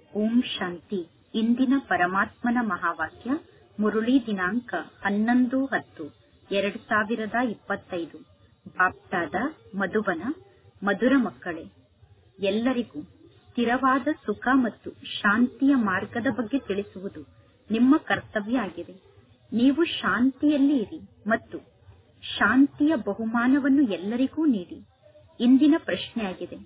ಓಂ ಶಾಂತಿ ಇಂದಿನ ಪರಮಾತ್ಮನ ಮಹಾವಾಕ್ಯ ಮುರುಳಿ ದಿನಾಂಕ ಹನ್ನೊಂದು ಹತ್ತು ಎರಡು ಸಾವಿರದ ಇಪ್ಪತ್ತೈದು ಬಾಪ್ತಾದ ಮಧುಬನ ಮಧುರ ಮಕ್ಕಳೇ ಎಲ್ಲರಿಗೂ ಸ್ಥಿರವಾದ ಸುಖ ಮತ್ತು ಶಾಂತಿಯ ಮಾರ್ಗದ ಬಗ್ಗೆ ತಿಳಿಸುವುದು ನಿಮ್ಮ ಕರ್ತವ್ಯ ಆಗಿದೆ ನೀವು ಶಾಂತಿಯಲ್ಲಿ ಇರಿ ಮತ್ತು ಶಾಂತಿಯ ಬಹುಮಾನವನ್ನು ಎಲ್ಲರಿಗೂ ನೀಡಿ ಇಂದಿನ ಪ್ರಶ್ನೆಯಾಗಿದೆ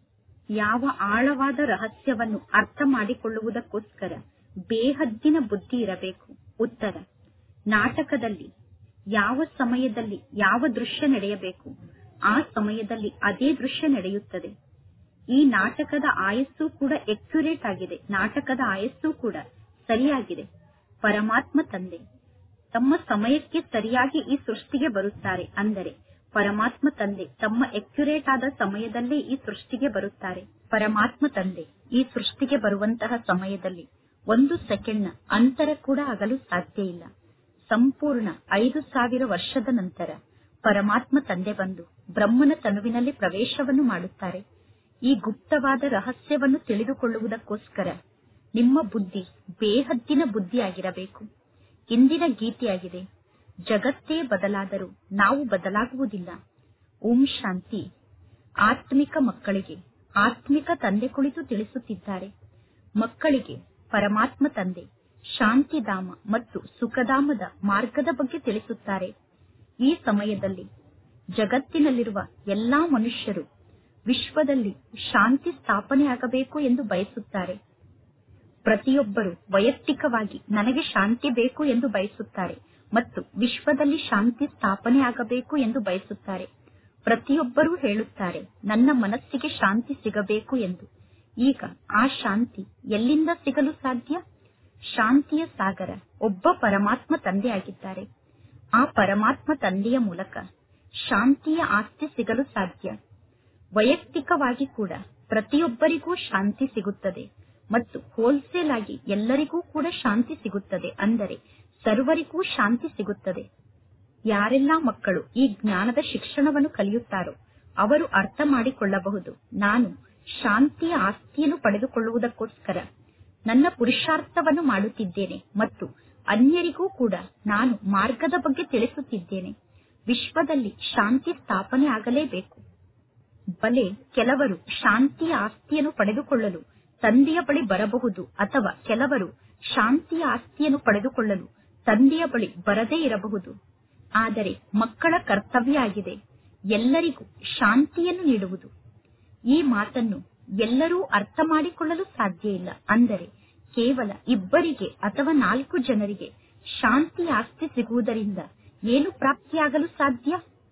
ಯಾವ ಆಳವಾದ ರಹಸ್ಯವನ್ನು ಅರ್ಥ ಮಾಡಿಕೊಳ್ಳುವುದಕ್ಕೋಸ್ಕರ ಬೇಹದ್ದಿನ ಬುದ್ಧಿ ಇರಬೇಕು ಉತ್ತರ ನಾಟಕದಲ್ಲಿ ಯಾವ ಸಮಯದಲ್ಲಿ ಯಾವ ದೃಶ್ಯ ನಡೆಯಬೇಕು ಆ ಸಮಯದಲ್ಲಿ ಅದೇ ದೃಶ್ಯ ನಡೆಯುತ್ತದೆ ಈ ನಾಟಕದ ಆಯಸ್ಸು ಕೂಡ ಎಕ್ಯುರೇಟ್ ಆಗಿದೆ ನಾಟಕದ ಆಯಸ್ಸು ಕೂಡ ಸರಿಯಾಗಿದೆ ಪರಮಾತ್ಮ ತಂದೆ ತಮ್ಮ ಸಮಯಕ್ಕೆ ಸರಿಯಾಗಿ ಈ ಸೃಷ್ಟಿಗೆ ಬರುತ್ತಾರೆ ಅಂದರೆ ಪರಮಾತ್ಮ ತಂದೆ ತಮ್ಮ ಎಕ್ಯುರೇಟ್ ಆದ ಸಮಯದಲ್ಲೇ ಈ ಸೃಷ್ಟಿಗೆ ಬರುತ್ತಾರೆ ಪರಮಾತ್ಮ ತಂದೆ ಈ ಸೃಷ್ಟಿಗೆ ಬರುವಂತಹ ಸಮಯದಲ್ಲಿ ಒಂದು ಸೆಕೆಂಡ್ನ ಅಂತರ ಕೂಡ ಆಗಲು ಸಾಧ್ಯ ಇಲ್ಲ ಸಂಪೂರ್ಣ ಐದು ಸಾವಿರ ವರ್ಷದ ನಂತರ ಪರಮಾತ್ಮ ತಂದೆ ಬಂದು ಬ್ರಹ್ಮನ ತನುವಿನಲ್ಲಿ ಪ್ರವೇಶವನ್ನು ಮಾಡುತ್ತಾರೆ ಈ ಗುಪ್ತವಾದ ರಹಸ್ಯವನ್ನು ತಿಳಿದುಕೊಳ್ಳುವುದಕ್ಕೋಸ್ಕರ ನಿಮ್ಮ ಬುದ್ಧಿ ಬೇಹದ್ದಿನ ಬುದ್ಧಿಯಾಗಿರಬೇಕು ಇಂದಿನ ಗೀತೆಯಾಗಿದೆ ಜಗತ್ತೇ ಬದಲಾದರೂ ನಾವು ಬದಲಾಗುವುದಿಲ್ಲ ಓಂ ಶಾಂತಿ ಆತ್ಮಿಕ ಮಕ್ಕಳಿಗೆ ಆತ್ಮಿಕ ತಂದೆ ಕುಳಿತು ತಿಳಿಸುತ್ತಿದ್ದಾರೆ ಮಕ್ಕಳಿಗೆ ಪರಮಾತ್ಮ ತಂದೆ ಶಾಂತಿಧಾಮ ಮತ್ತು ಸುಖಧಾಮದ ಮಾರ್ಗದ ಬಗ್ಗೆ ತಿಳಿಸುತ್ತಾರೆ ಈ ಸಮಯದಲ್ಲಿ ಜಗತ್ತಿನಲ್ಲಿರುವ ಎಲ್ಲಾ ಮನುಷ್ಯರು ವಿಶ್ವದಲ್ಲಿ ಶಾಂತಿ ಸ್ಥಾಪನೆಯಾಗಬೇಕು ಎಂದು ಬಯಸುತ್ತಾರೆ ಪ್ರತಿಯೊಬ್ಬರು ವೈಯಕ್ತಿಕವಾಗಿ ನನಗೆ ಶಾಂತಿ ಬೇಕು ಎಂದು ಬಯಸುತ್ತಾರೆ ಮತ್ತು ವಿಶ್ವದಲ್ಲಿ ಶಾಂತಿ ಸ್ಥಾಪನೆ ಆಗಬೇಕು ಎಂದು ಬಯಸುತ್ತಾರೆ ಪ್ರತಿಯೊಬ್ಬರೂ ಹೇಳುತ್ತಾರೆ ನನ್ನ ಮನಸ್ಸಿಗೆ ಶಾಂತಿ ಸಿಗಬೇಕು ಎಂದು ಈಗ ಆ ಶಾಂತಿ ಎಲ್ಲಿಂದ ಸಿಗಲು ಸಾಧ್ಯ ಶಾಂತಿಯ ಸಾಗರ ಒಬ್ಬ ಪರಮಾತ್ಮ ತಂದೆಯಾಗಿದ್ದಾರೆ ಆ ಪರಮಾತ್ಮ ತಂದೆಯ ಮೂಲಕ ಶಾಂತಿಯ ಆಸ್ತಿ ಸಿಗಲು ಸಾಧ್ಯ ವೈಯಕ್ತಿಕವಾಗಿ ಕೂಡ ಪ್ರತಿಯೊಬ್ಬರಿಗೂ ಶಾಂತಿ ಸಿಗುತ್ತದೆ ಮತ್ತು ಹೋಲ್ಸೇಲ್ ಆಗಿ ಎಲ್ಲರಿಗೂ ಕೂಡ ಶಾಂತಿ ಸಿಗುತ್ತದೆ ಅಂದರೆ ಸರ್ವರಿಗೂ ಶಾಂತಿ ಸಿಗುತ್ತದೆ ಯಾರೆಲ್ಲ ಮಕ್ಕಳು ಈ ಜ್ಞಾನದ ಶಿಕ್ಷಣವನ್ನು ಕಲಿಯುತ್ತಾರೋ ಅವರು ಅರ್ಥ ಮಾಡಿಕೊಳ್ಳಬಹುದು ನಾನು ಶಾಂತಿಯ ಆಸ್ತಿಯನ್ನು ಪಡೆದುಕೊಳ್ಳುವುದಕ್ಕೋಸ್ಕರ ನನ್ನ ಪುರುಷಾರ್ಥವನ್ನು ಮಾಡುತ್ತಿದ್ದೇನೆ ಮತ್ತು ಅನ್ಯರಿಗೂ ಕೂಡ ನಾನು ಮಾರ್ಗದ ಬಗ್ಗೆ ತಿಳಿಸುತ್ತಿದ್ದೇನೆ ವಿಶ್ವದಲ್ಲಿ ಶಾಂತಿ ಸ್ಥಾಪನೆ ಆಗಲೇಬೇಕು ಬಲೆ ಕೆಲವರು ಶಾಂತಿಯ ಆಸ್ತಿಯನ್ನು ಪಡೆದುಕೊಳ್ಳಲು ತಂದೆಯ ಬಳಿ ಬರಬಹುದು ಅಥವಾ ಕೆಲವರು ಶಾಂತಿಯ ಆಸ್ತಿಯನ್ನು ಪಡೆದುಕೊಳ್ಳಲು ತಂದೆಯ ಬಳಿ ಬರದೇ ಇರಬಹುದು ಆದರೆ ಮಕ್ಕಳ ಕರ್ತವ್ಯ ಆಗಿದೆ ಎಲ್ಲರಿಗೂ ಶಾಂತಿಯನ್ನು ನೀಡುವುದು ಈ ಮಾತನ್ನು ಎಲ್ಲರೂ ಅರ್ಥ ಮಾಡಿಕೊಳ್ಳಲು ಸಾಧ್ಯ ಇಲ್ಲ ಅಂದರೆ ಕೇವಲ ಇಬ್ಬರಿಗೆ ಅಥವಾ ನಾಲ್ಕು ಜನರಿಗೆ ಶಾಂತಿ ಆಸ್ತಿ ಸಿಗುವುದರಿಂದ ಏನು ಪ್ರಾಪ್ತಿಯಾಗಲು ಸಾಧ್ಯ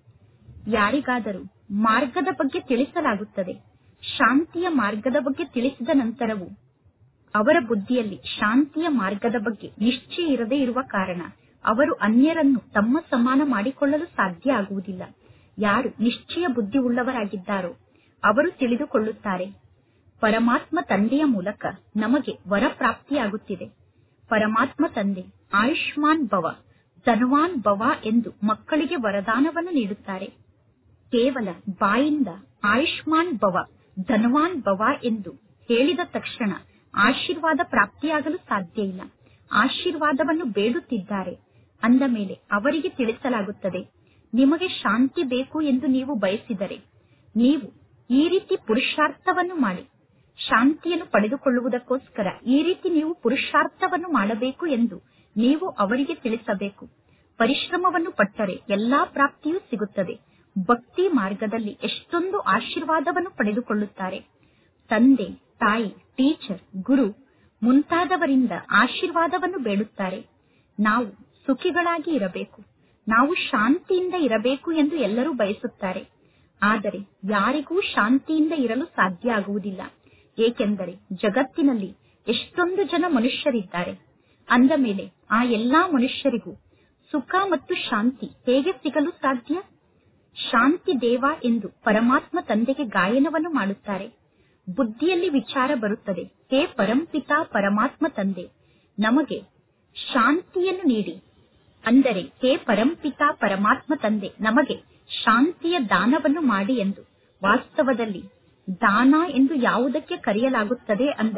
ಯಾರಿಗಾದರೂ ಮಾರ್ಗದ ಬಗ್ಗೆ ತಿಳಿಸಲಾಗುತ್ತದೆ ಶಾಂತಿಯ ಮಾರ್ಗದ ಬಗ್ಗೆ ತಿಳಿಸಿದ ನಂತರವೂ ಅವರ ಬುದ್ಧಿಯಲ್ಲಿ ಶಾಂತಿಯ ಮಾರ್ಗದ ಬಗ್ಗೆ ನಿಶ್ಚಯ ಇರದೇ ಇರುವ ಕಾರಣ ಅವರು ಅನ್ಯರನ್ನು ತಮ್ಮ ಸಮಾನ ಮಾಡಿಕೊಳ್ಳಲು ಸಾಧ್ಯ ಆಗುವುದಿಲ್ಲ ಯಾರು ನಿಶ್ಚಯ ಬುದ್ಧಿ ಉಳ್ಳವರಾಗಿದ್ದಾರೋ ಅವರು ತಿಳಿದುಕೊಳ್ಳುತ್ತಾರೆ ಪರಮಾತ್ಮ ತಂದೆಯ ಮೂಲಕ ನಮಗೆ ವರ ಪ್ರಾಪ್ತಿಯಾಗುತ್ತಿದೆ ಪರಮಾತ್ಮ ತಂದೆ ಆಯುಷ್ಮಾನ್ ಭವ ಧನವಾನ್ ಭವ ಎಂದು ಮಕ್ಕಳಿಗೆ ವರದಾನವನ್ನು ನೀಡುತ್ತಾರೆ ಕೇವಲ ಬಾಯಿಂದ ಆಯುಷ್ಮಾನ್ ಭವ ಧನವಾನ್ ಭವ ಎಂದು ಹೇಳಿದ ತಕ್ಷಣ ಆಶೀರ್ವಾದ ಪ್ರಾಪ್ತಿಯಾಗಲು ಸಾಧ್ಯ ಇಲ್ಲ ಆಶೀರ್ವಾದವನ್ನು ಬೇಡುತ್ತಿದ್ದಾರೆ ಅಂದ ಮೇಲೆ ಅವರಿಗೆ ತಿಳಿಸಲಾಗುತ್ತದೆ ನಿಮಗೆ ಶಾಂತಿ ಬೇಕು ಎಂದು ನೀವು ಬಯಸಿದರೆ ನೀವು ಈ ರೀತಿ ಪುರುಷಾರ್ಥವನ್ನು ಮಾಡಿ ಶಾಂತಿಯನ್ನು ಪಡೆದುಕೊಳ್ಳುವುದಕ್ಕೋಸ್ಕರ ಈ ರೀತಿ ನೀವು ಪುರುಷಾರ್ಥವನ್ನು ಮಾಡಬೇಕು ಎಂದು ನೀವು ಅವರಿಗೆ ತಿಳಿಸಬೇಕು ಪರಿಶ್ರಮವನ್ನು ಪಟ್ಟರೆ ಎಲ್ಲಾ ಪ್ರಾಪ್ತಿಯೂ ಸಿಗುತ್ತದೆ ಭಕ್ತಿ ಮಾರ್ಗದಲ್ಲಿ ಎಷ್ಟೊಂದು ಆಶೀರ್ವಾದವನ್ನು ಪಡೆದುಕೊಳ್ಳುತ್ತಾರೆ ತಂದೆ ತಾಯಿ ಟೀಚರ್ ಗುರು ಮುಂತಾದವರಿಂದ ಆಶೀರ್ವಾದವನ್ನು ಬೇಡುತ್ತಾರೆ ನಾವು ಸುಖಿಗಳಾಗಿ ಇರಬೇಕು ನಾವು ಶಾಂತಿಯಿಂದ ಇರಬೇಕು ಎಂದು ಎಲ್ಲರೂ ಬಯಸುತ್ತಾರೆ ಆದರೆ ಯಾರಿಗೂ ಶಾಂತಿಯಿಂದ ಇರಲು ಸಾಧ್ಯ ಆಗುವುದಿಲ್ಲ ಏಕೆಂದರೆ ಜಗತ್ತಿನಲ್ಲಿ ಎಷ್ಟೊಂದು ಜನ ಮನುಷ್ಯರಿದ್ದಾರೆ ಅಂದ ಮೇಲೆ ಆ ಎಲ್ಲಾ ಮನುಷ್ಯರಿಗೂ ಸುಖ ಮತ್ತು ಶಾಂತಿ ಹೇಗೆ ಸಿಗಲು ಸಾಧ್ಯ ಶಾಂತಿ ದೇವ ಎಂದು ಪರಮಾತ್ಮ ತಂದೆಗೆ ಗಾಯನವನ್ನು ಮಾಡುತ್ತಾರೆ ಬುದ್ಧಿಯಲ್ಲಿ ವಿಚಾರ ಬರುತ್ತದೆ ಹೇ ಪರಂಪಿತಾ ಪರಮಾತ್ಮ ತಂದೆ ನಮಗೆ ಶಾಂತಿಯನ್ನು ನೀಡಿ ಅಂದರೆ ಹೇ ಪರಂಪಿತಾ ಪರಮಾತ್ಮ ತಂದೆ ನಮಗೆ ಶಾಂತಿಯ ದಾನವನ್ನು ಮಾಡಿ ಎಂದು ವಾಸ್ತವದಲ್ಲಿ ದಾನ ಎಂದು ಯಾವುದಕ್ಕೆ ಕರೆಯಲಾಗುತ್ತದೆ ಅಂದರೆ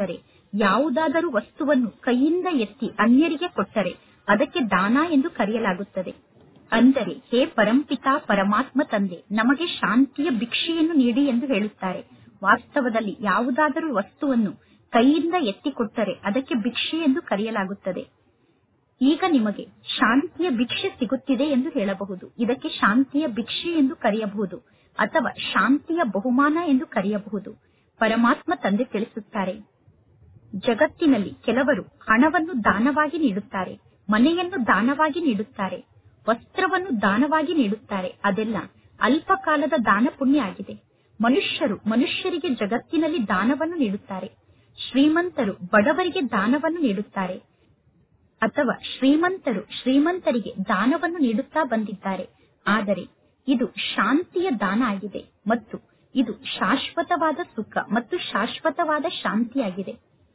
ಯಾವುದಾದರೂ ವಸ್ತುವನ್ನು ಕೈಯಿಂದ ಎತ್ತಿ ಅನ್ಯರಿಗೆ ಕೊಟ್ಟರೆ ಅದಕ್ಕೆ ದಾನ ಎಂದು ಕರೆಯಲಾಗುತ್ತದೆ ಅಂದರೆ ಹೇ ಪರಂಪಿತ ಪರಮಾತ್ಮ ತಂದೆ ನಮಗೆ ಶಾಂತಿಯ ಭಿಕ್ಷೆಯನ್ನು ನೀಡಿ ಎಂದು ಹೇಳುತ್ತಾರೆ ವಾಸ್ತವದಲ್ಲಿ ಯಾವುದಾದರೂ ವಸ್ತುವನ್ನು ಕೈಯಿಂದ ಎತ್ತಿಕೊಟ್ಟರೆ ಅದಕ್ಕೆ ಭಿಕ್ಷೆ ಎಂದು ಕರೆಯಲಾಗುತ್ತದೆ ಈಗ ನಿಮಗೆ ಶಾಂತಿಯ ಭಿಕ್ಷೆ ಸಿಗುತ್ತಿದೆ ಎಂದು ಹೇಳಬಹುದು ಇದಕ್ಕೆ ಶಾಂತಿಯ ಭಿಕ್ಷೆ ಎಂದು ಕರೆಯಬಹುದು ಅಥವಾ ಶಾಂತಿಯ ಬಹುಮಾನ ಎಂದು ಕರೆಯಬಹುದು ಪರಮಾತ್ಮ ತಂದೆ ತಿಳಿಸುತ್ತಾರೆ ಜಗತ್ತಿನಲ್ಲಿ ಕೆಲವರು ಹಣವನ್ನು ದಾನವಾಗಿ ನೀಡುತ್ತಾರೆ ಮನೆಯನ್ನು ದಾನವಾಗಿ ನೀಡುತ್ತಾರೆ ವಸ್ತ್ರವನ್ನು ದಾನವಾಗಿ ನೀಡುತ್ತಾರೆ ಅದೆಲ್ಲ ಅಲ್ಪ ಕಾಲದ ದಾನ ಪುಣ್ಯ ಆಗಿದೆ ಮನುಷ್ಯರು ಮನುಷ್ಯರಿಗೆ ಜಗತ್ತಿನಲ್ಲಿ ದಾನವನ್ನು ನೀಡುತ್ತಾರೆ ಶ್ರೀಮಂತರು ಬಡವರಿಗೆ ದಾನವನ್ನು ನೀಡುತ್ತಾರೆ ಅಥವಾ ಶ್ರೀಮಂತರು ಶ್ರೀಮಂತರಿಗೆ ದಾನವನ್ನು ನೀಡುತ್ತಾ ಬಂದಿದ್ದಾರೆ ಆದರೆ ಇದು ಶಾಂತಿಯ ದಾನ ಆಗಿದೆ ಮತ್ತು ಇದು ಶಾಶ್ವತವಾದ ಸುಖ ಮತ್ತು ಶಾಶ್ವತವಾದ ಶಾಂತಿಯಾಗಿದೆ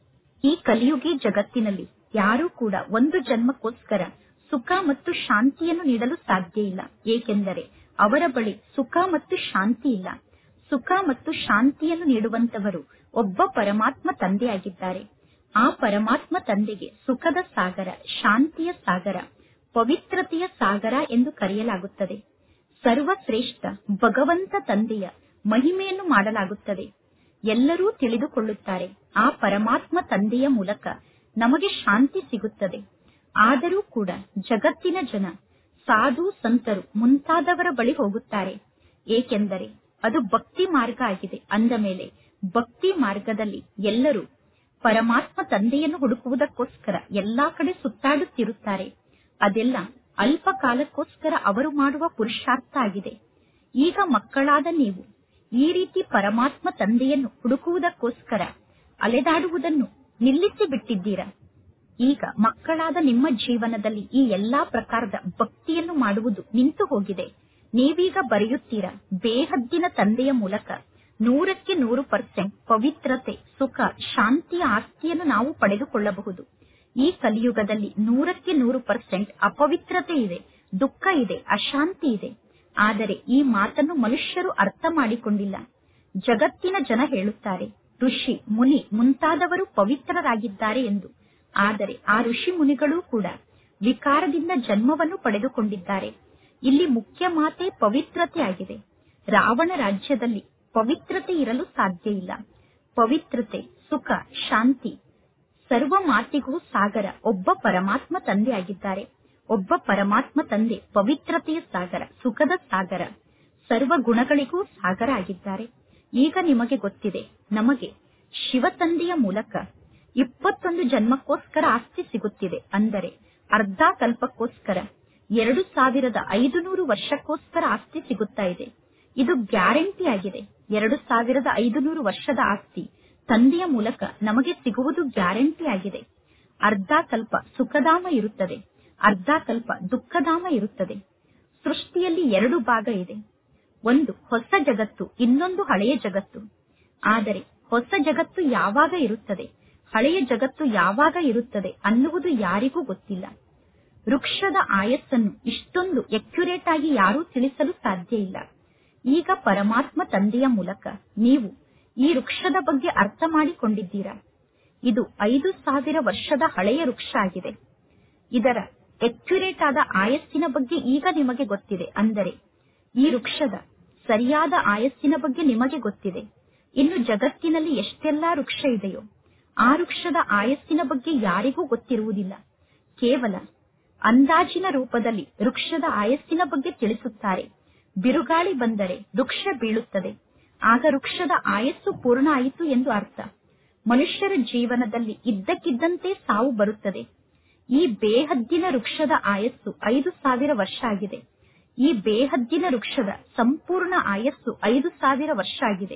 ಈ ಕಲಿಯುಗಿ ಜಗತ್ತಿನಲ್ಲಿ ಯಾರೂ ಕೂಡ ಒಂದು ಜನ್ಮಕ್ಕೋಸ್ಕರ ಸುಖ ಮತ್ತು ಶಾಂತಿಯನ್ನು ನೀಡಲು ಸಾಧ್ಯ ಇಲ್ಲ ಏಕೆಂದರೆ ಅವರ ಬಳಿ ಸುಖ ಮತ್ತು ಶಾಂತಿ ಇಲ್ಲ ಸುಖ ಮತ್ತು ಶಾಂತಿಯನ್ನು ನೀಡುವಂತವರು ಒಬ್ಬ ಪರಮಾತ್ಮ ತಂದೆಯಾಗಿದ್ದಾರೆ ಆ ಪರಮಾತ್ಮ ತಂದೆಗೆ ಸುಖದ ಸಾಗರ ಶಾಂತಿಯ ಸಾಗರ ಪವಿತ್ರತೆಯ ಸಾಗರ ಎಂದು ಕರೆಯಲಾಗುತ್ತದೆ ಸರ್ವಶ್ರೇಷ್ಠ ಭಗವಂತ ತಂದೆಯ ಮಹಿಮೆಯನ್ನು ಮಾಡಲಾಗುತ್ತದೆ ಎಲ್ಲರೂ ತಿಳಿದುಕೊಳ್ಳುತ್ತಾರೆ ಆ ಪರಮಾತ್ಮ ತಂದೆಯ ಮೂಲಕ ನಮಗೆ ಶಾಂತಿ ಸಿಗುತ್ತದೆ ಆದರೂ ಕೂಡ ಜಗತ್ತಿನ ಜನ ಸಾಧು ಸಂತರು ಮುಂತಾದವರ ಬಳಿ ಹೋಗುತ್ತಾರೆ ಏಕೆಂದರೆ ಅದು ಭಕ್ತಿ ಮಾರ್ಗ ಆಗಿದೆ ಅಂದ ಮೇಲೆ ಭಕ್ತಿ ಮಾರ್ಗದಲ್ಲಿ ಎಲ್ಲರೂ ಪರಮಾತ್ಮ ತಂದೆಯನ್ನು ಹುಡುಕುವುದಕ್ಕೋಸ್ಕರ ಎಲ್ಲಾ ಕಡೆ ಸುತ್ತಾಡುತ್ತಿರುತ್ತಾರೆ ಅದೆಲ್ಲ ಅಲ್ಪ ಕಾಲಕ್ಕೋಸ್ಕರ ಅವರು ಮಾಡುವ ಪುರುಷಾರ್ಥ ಆಗಿದೆ ಈಗ ಮಕ್ಕಳಾದ ನೀವು ಈ ರೀತಿ ಪರಮಾತ್ಮ ತಂದೆಯನ್ನು ಹುಡುಕುವುದಕ್ಕೋಸ್ಕರ ಅಲೆದಾಡುವುದನ್ನು ನಿಲ್ಲಿಸಿ ಬಿಟ್ಟಿದ್ದೀರಾ ಈಗ ಮಕ್ಕಳಾದ ನಿಮ್ಮ ಜೀವನದಲ್ಲಿ ಈ ಎಲ್ಲಾ ಪ್ರಕಾರದ ಭಕ್ತಿಯನ್ನು ಮಾಡುವುದು ನಿಂತು ಹೋಗಿದೆ ನೀವೀಗ ಬರೆಯುತ್ತೀರಾ ಬೇಹದ್ದಿನ ತಂದೆಯ ಮೂಲಕ ನೂರಕ್ಕೆ ನೂರು ಪರ್ಸೆಂಟ್ ಪವಿತ್ರತೆ ಸುಖ ಶಾಂತಿಯ ಆಸ್ತಿಯನ್ನು ನಾವು ಪಡೆದುಕೊಳ್ಳಬಹುದು ಈ ಕಲಿಯುಗದಲ್ಲಿ ನೂರಕ್ಕೆ ನೂರು ಪರ್ಸೆಂಟ್ ಅಪವಿತ್ರತೆ ಇದೆ ದುಃಖ ಇದೆ ಅಶಾಂತಿ ಇದೆ ಆದರೆ ಈ ಮಾತನ್ನು ಮನುಷ್ಯರು ಅರ್ಥ ಮಾಡಿಕೊಂಡಿಲ್ಲ ಜಗತ್ತಿನ ಜನ ಹೇಳುತ್ತಾರೆ ಋಷಿ ಮುನಿ ಮುಂತಾದವರು ಪವಿತ್ರರಾಗಿದ್ದಾರೆ ಎಂದು ಆದರೆ ಆ ಋಷಿ ಮುನಿಗಳೂ ಕೂಡ ವಿಕಾರದಿಂದ ಜನ್ಮವನ್ನು ಪಡೆದುಕೊಂಡಿದ್ದಾರೆ ಇಲ್ಲಿ ಮುಖ್ಯ ಮಾತೆ ಪವಿತ್ರತೆ ಆಗಿದೆ ರಾವಣ ರಾಜ್ಯದಲ್ಲಿ ಪವಿತ್ರತೆ ಇರಲು ಸಾಧ್ಯ ಇಲ್ಲ ಪವಿತ್ರತೆ ಸುಖ ಶಾಂತಿ ಸರ್ವ ಮಾತಿಗೂ ಸಾಗರ ಒಬ್ಬ ಪರಮಾತ್ಮ ತಂದೆ ಆಗಿದ್ದಾರೆ ಒಬ್ಬ ಪರಮಾತ್ಮ ತಂದೆ ಪವಿತ್ರತೆಯ ಸಾಗರ ಸುಖದ ಸಾಗರ ಸರ್ವ ಗುಣಗಳಿಗೂ ಸಾಗರ ಆಗಿದ್ದಾರೆ ಈಗ ನಿಮಗೆ ಗೊತ್ತಿದೆ ನಮಗೆ ಶಿವ ತಂದೆಯ ಮೂಲಕ ಇಪ್ಪತ್ತೊಂದು ಜನ್ಮಕ್ಕೋಸ್ಕರ ಆಸ್ತಿ ಸಿಗುತ್ತಿದೆ ಅಂದರೆ ಅರ್ಧ ಕಲ್ಪಕ್ಕೋಸ್ಕರ ಎರಡು ಸಾವಿರದ ಐದು ನೂರು ವರ್ಷಕ್ಕೋಸ್ಕರ ಆಸ್ತಿ ಸಿಗುತ್ತಾ ಇದೆ ಇದು ಗ್ಯಾರಂಟಿ ಆಗಿದೆ ಎರಡು ಸಾವಿರದ ಐದು ನೂರು ವರ್ಷದ ಆಸ್ತಿ ತಂದೆಯ ಮೂಲಕ ನಮಗೆ ಸಿಗುವುದು ಗ್ಯಾರಂಟಿ ಆಗಿದೆ ಅರ್ಧ ಕಲ್ಪ ಸುಖಧಾಮ ಇರುತ್ತದೆ ಅರ್ಧ ಕಲ್ಪ ದುಃಖಧಾಮ ಇರುತ್ತದೆ ಸೃಷ್ಟಿಯಲ್ಲಿ ಎರಡು ಭಾಗ ಇದೆ ಒಂದು ಹೊಸ ಜಗತ್ತು ಇನ್ನೊಂದು ಹಳೆಯ ಜಗತ್ತು ಆದರೆ ಹೊಸ ಜಗತ್ತು ಯಾವಾಗ ಇರುತ್ತದೆ ಹಳೆಯ ಜಗತ್ತು ಯಾವಾಗ ಇರುತ್ತದೆ ಅನ್ನುವುದು ಯಾರಿಗೂ ಗೊತ್ತಿಲ್ಲ ವೃಕ್ಷದ ಆಯಸ್ಸನ್ನು ಇಷ್ಟೊಂದು ಎಕ್ಯುರೇಟ್ ಆಗಿ ಯಾರೂ ತಿಳಿಸಲು ಸಾಧ್ಯ ಇಲ್ಲ ಈಗ ಪರಮಾತ್ಮ ತಂದೆಯ ಮೂಲಕ ನೀವು ಈ ವೃಕ್ಷದ ಬಗ್ಗೆ ಅರ್ಥ ಮಾಡಿಕೊಂಡಿದ್ದೀರಾ ಇದು ಐದು ಸಾವಿರ ವರ್ಷದ ಹಳೆಯ ವೃಕ್ಷ ಆಗಿದೆ ಇದರ ಎಕ್ಯುರೇಟ್ ಆದ ಆಯಸ್ಸಿನ ಬಗ್ಗೆ ಈಗ ನಿಮಗೆ ಗೊತ್ತಿದೆ ಅಂದರೆ ಈ ವೃಕ್ಷದ ಸರಿಯಾದ ಆಯಸ್ಸಿನ ಬಗ್ಗೆ ನಿಮಗೆ ಗೊತ್ತಿದೆ ಇನ್ನು ಜಗತ್ತಿನಲ್ಲಿ ಎಷ್ಟೆಲ್ಲಾ ವೃಕ್ಷ ಇದೆಯೋ ಆ ವೃಕ್ಷದ ಆಯಸ್ಸಿನ ಬಗ್ಗೆ ಯಾರಿಗೂ ಗೊತ್ತಿರುವುದಿಲ್ಲ ಕೇವಲ ಅಂದಾಜಿನ ರೂಪದಲ್ಲಿ ವೃಕ್ಷದ ಆಯಸ್ಸಿನ ಬಗ್ಗೆ ತಿಳಿಸುತ್ತಾರೆ ಬಿರುಗಾಳಿ ಬಂದರೆ ವೃಕ್ಷ ಬೀಳುತ್ತದೆ ಆಗ ವೃಕ್ಷದ ಆಯಸ್ಸು ಪೂರ್ಣ ಆಯಿತು ಎಂದು ಅರ್ಥ ಮನುಷ್ಯರ ಜೀವನದಲ್ಲಿ ಇದ್ದಕ್ಕಿದ್ದಂತೆ ಸಾವು ಬರುತ್ತದೆ ಈ ಬೇಹದ್ದಿನ ವೃಕ್ಷದ ಆಯಸ್ಸು ಐದು ಸಾವಿರ ವರ್ಷ ಆಗಿದೆ ಈ ಬೇಹದ್ದಿನ ವೃಕ್ಷದ ಸಂಪೂರ್ಣ ಆಯಸ್ಸು ಐದು ಸಾವಿರ ವರ್ಷ ಆಗಿದೆ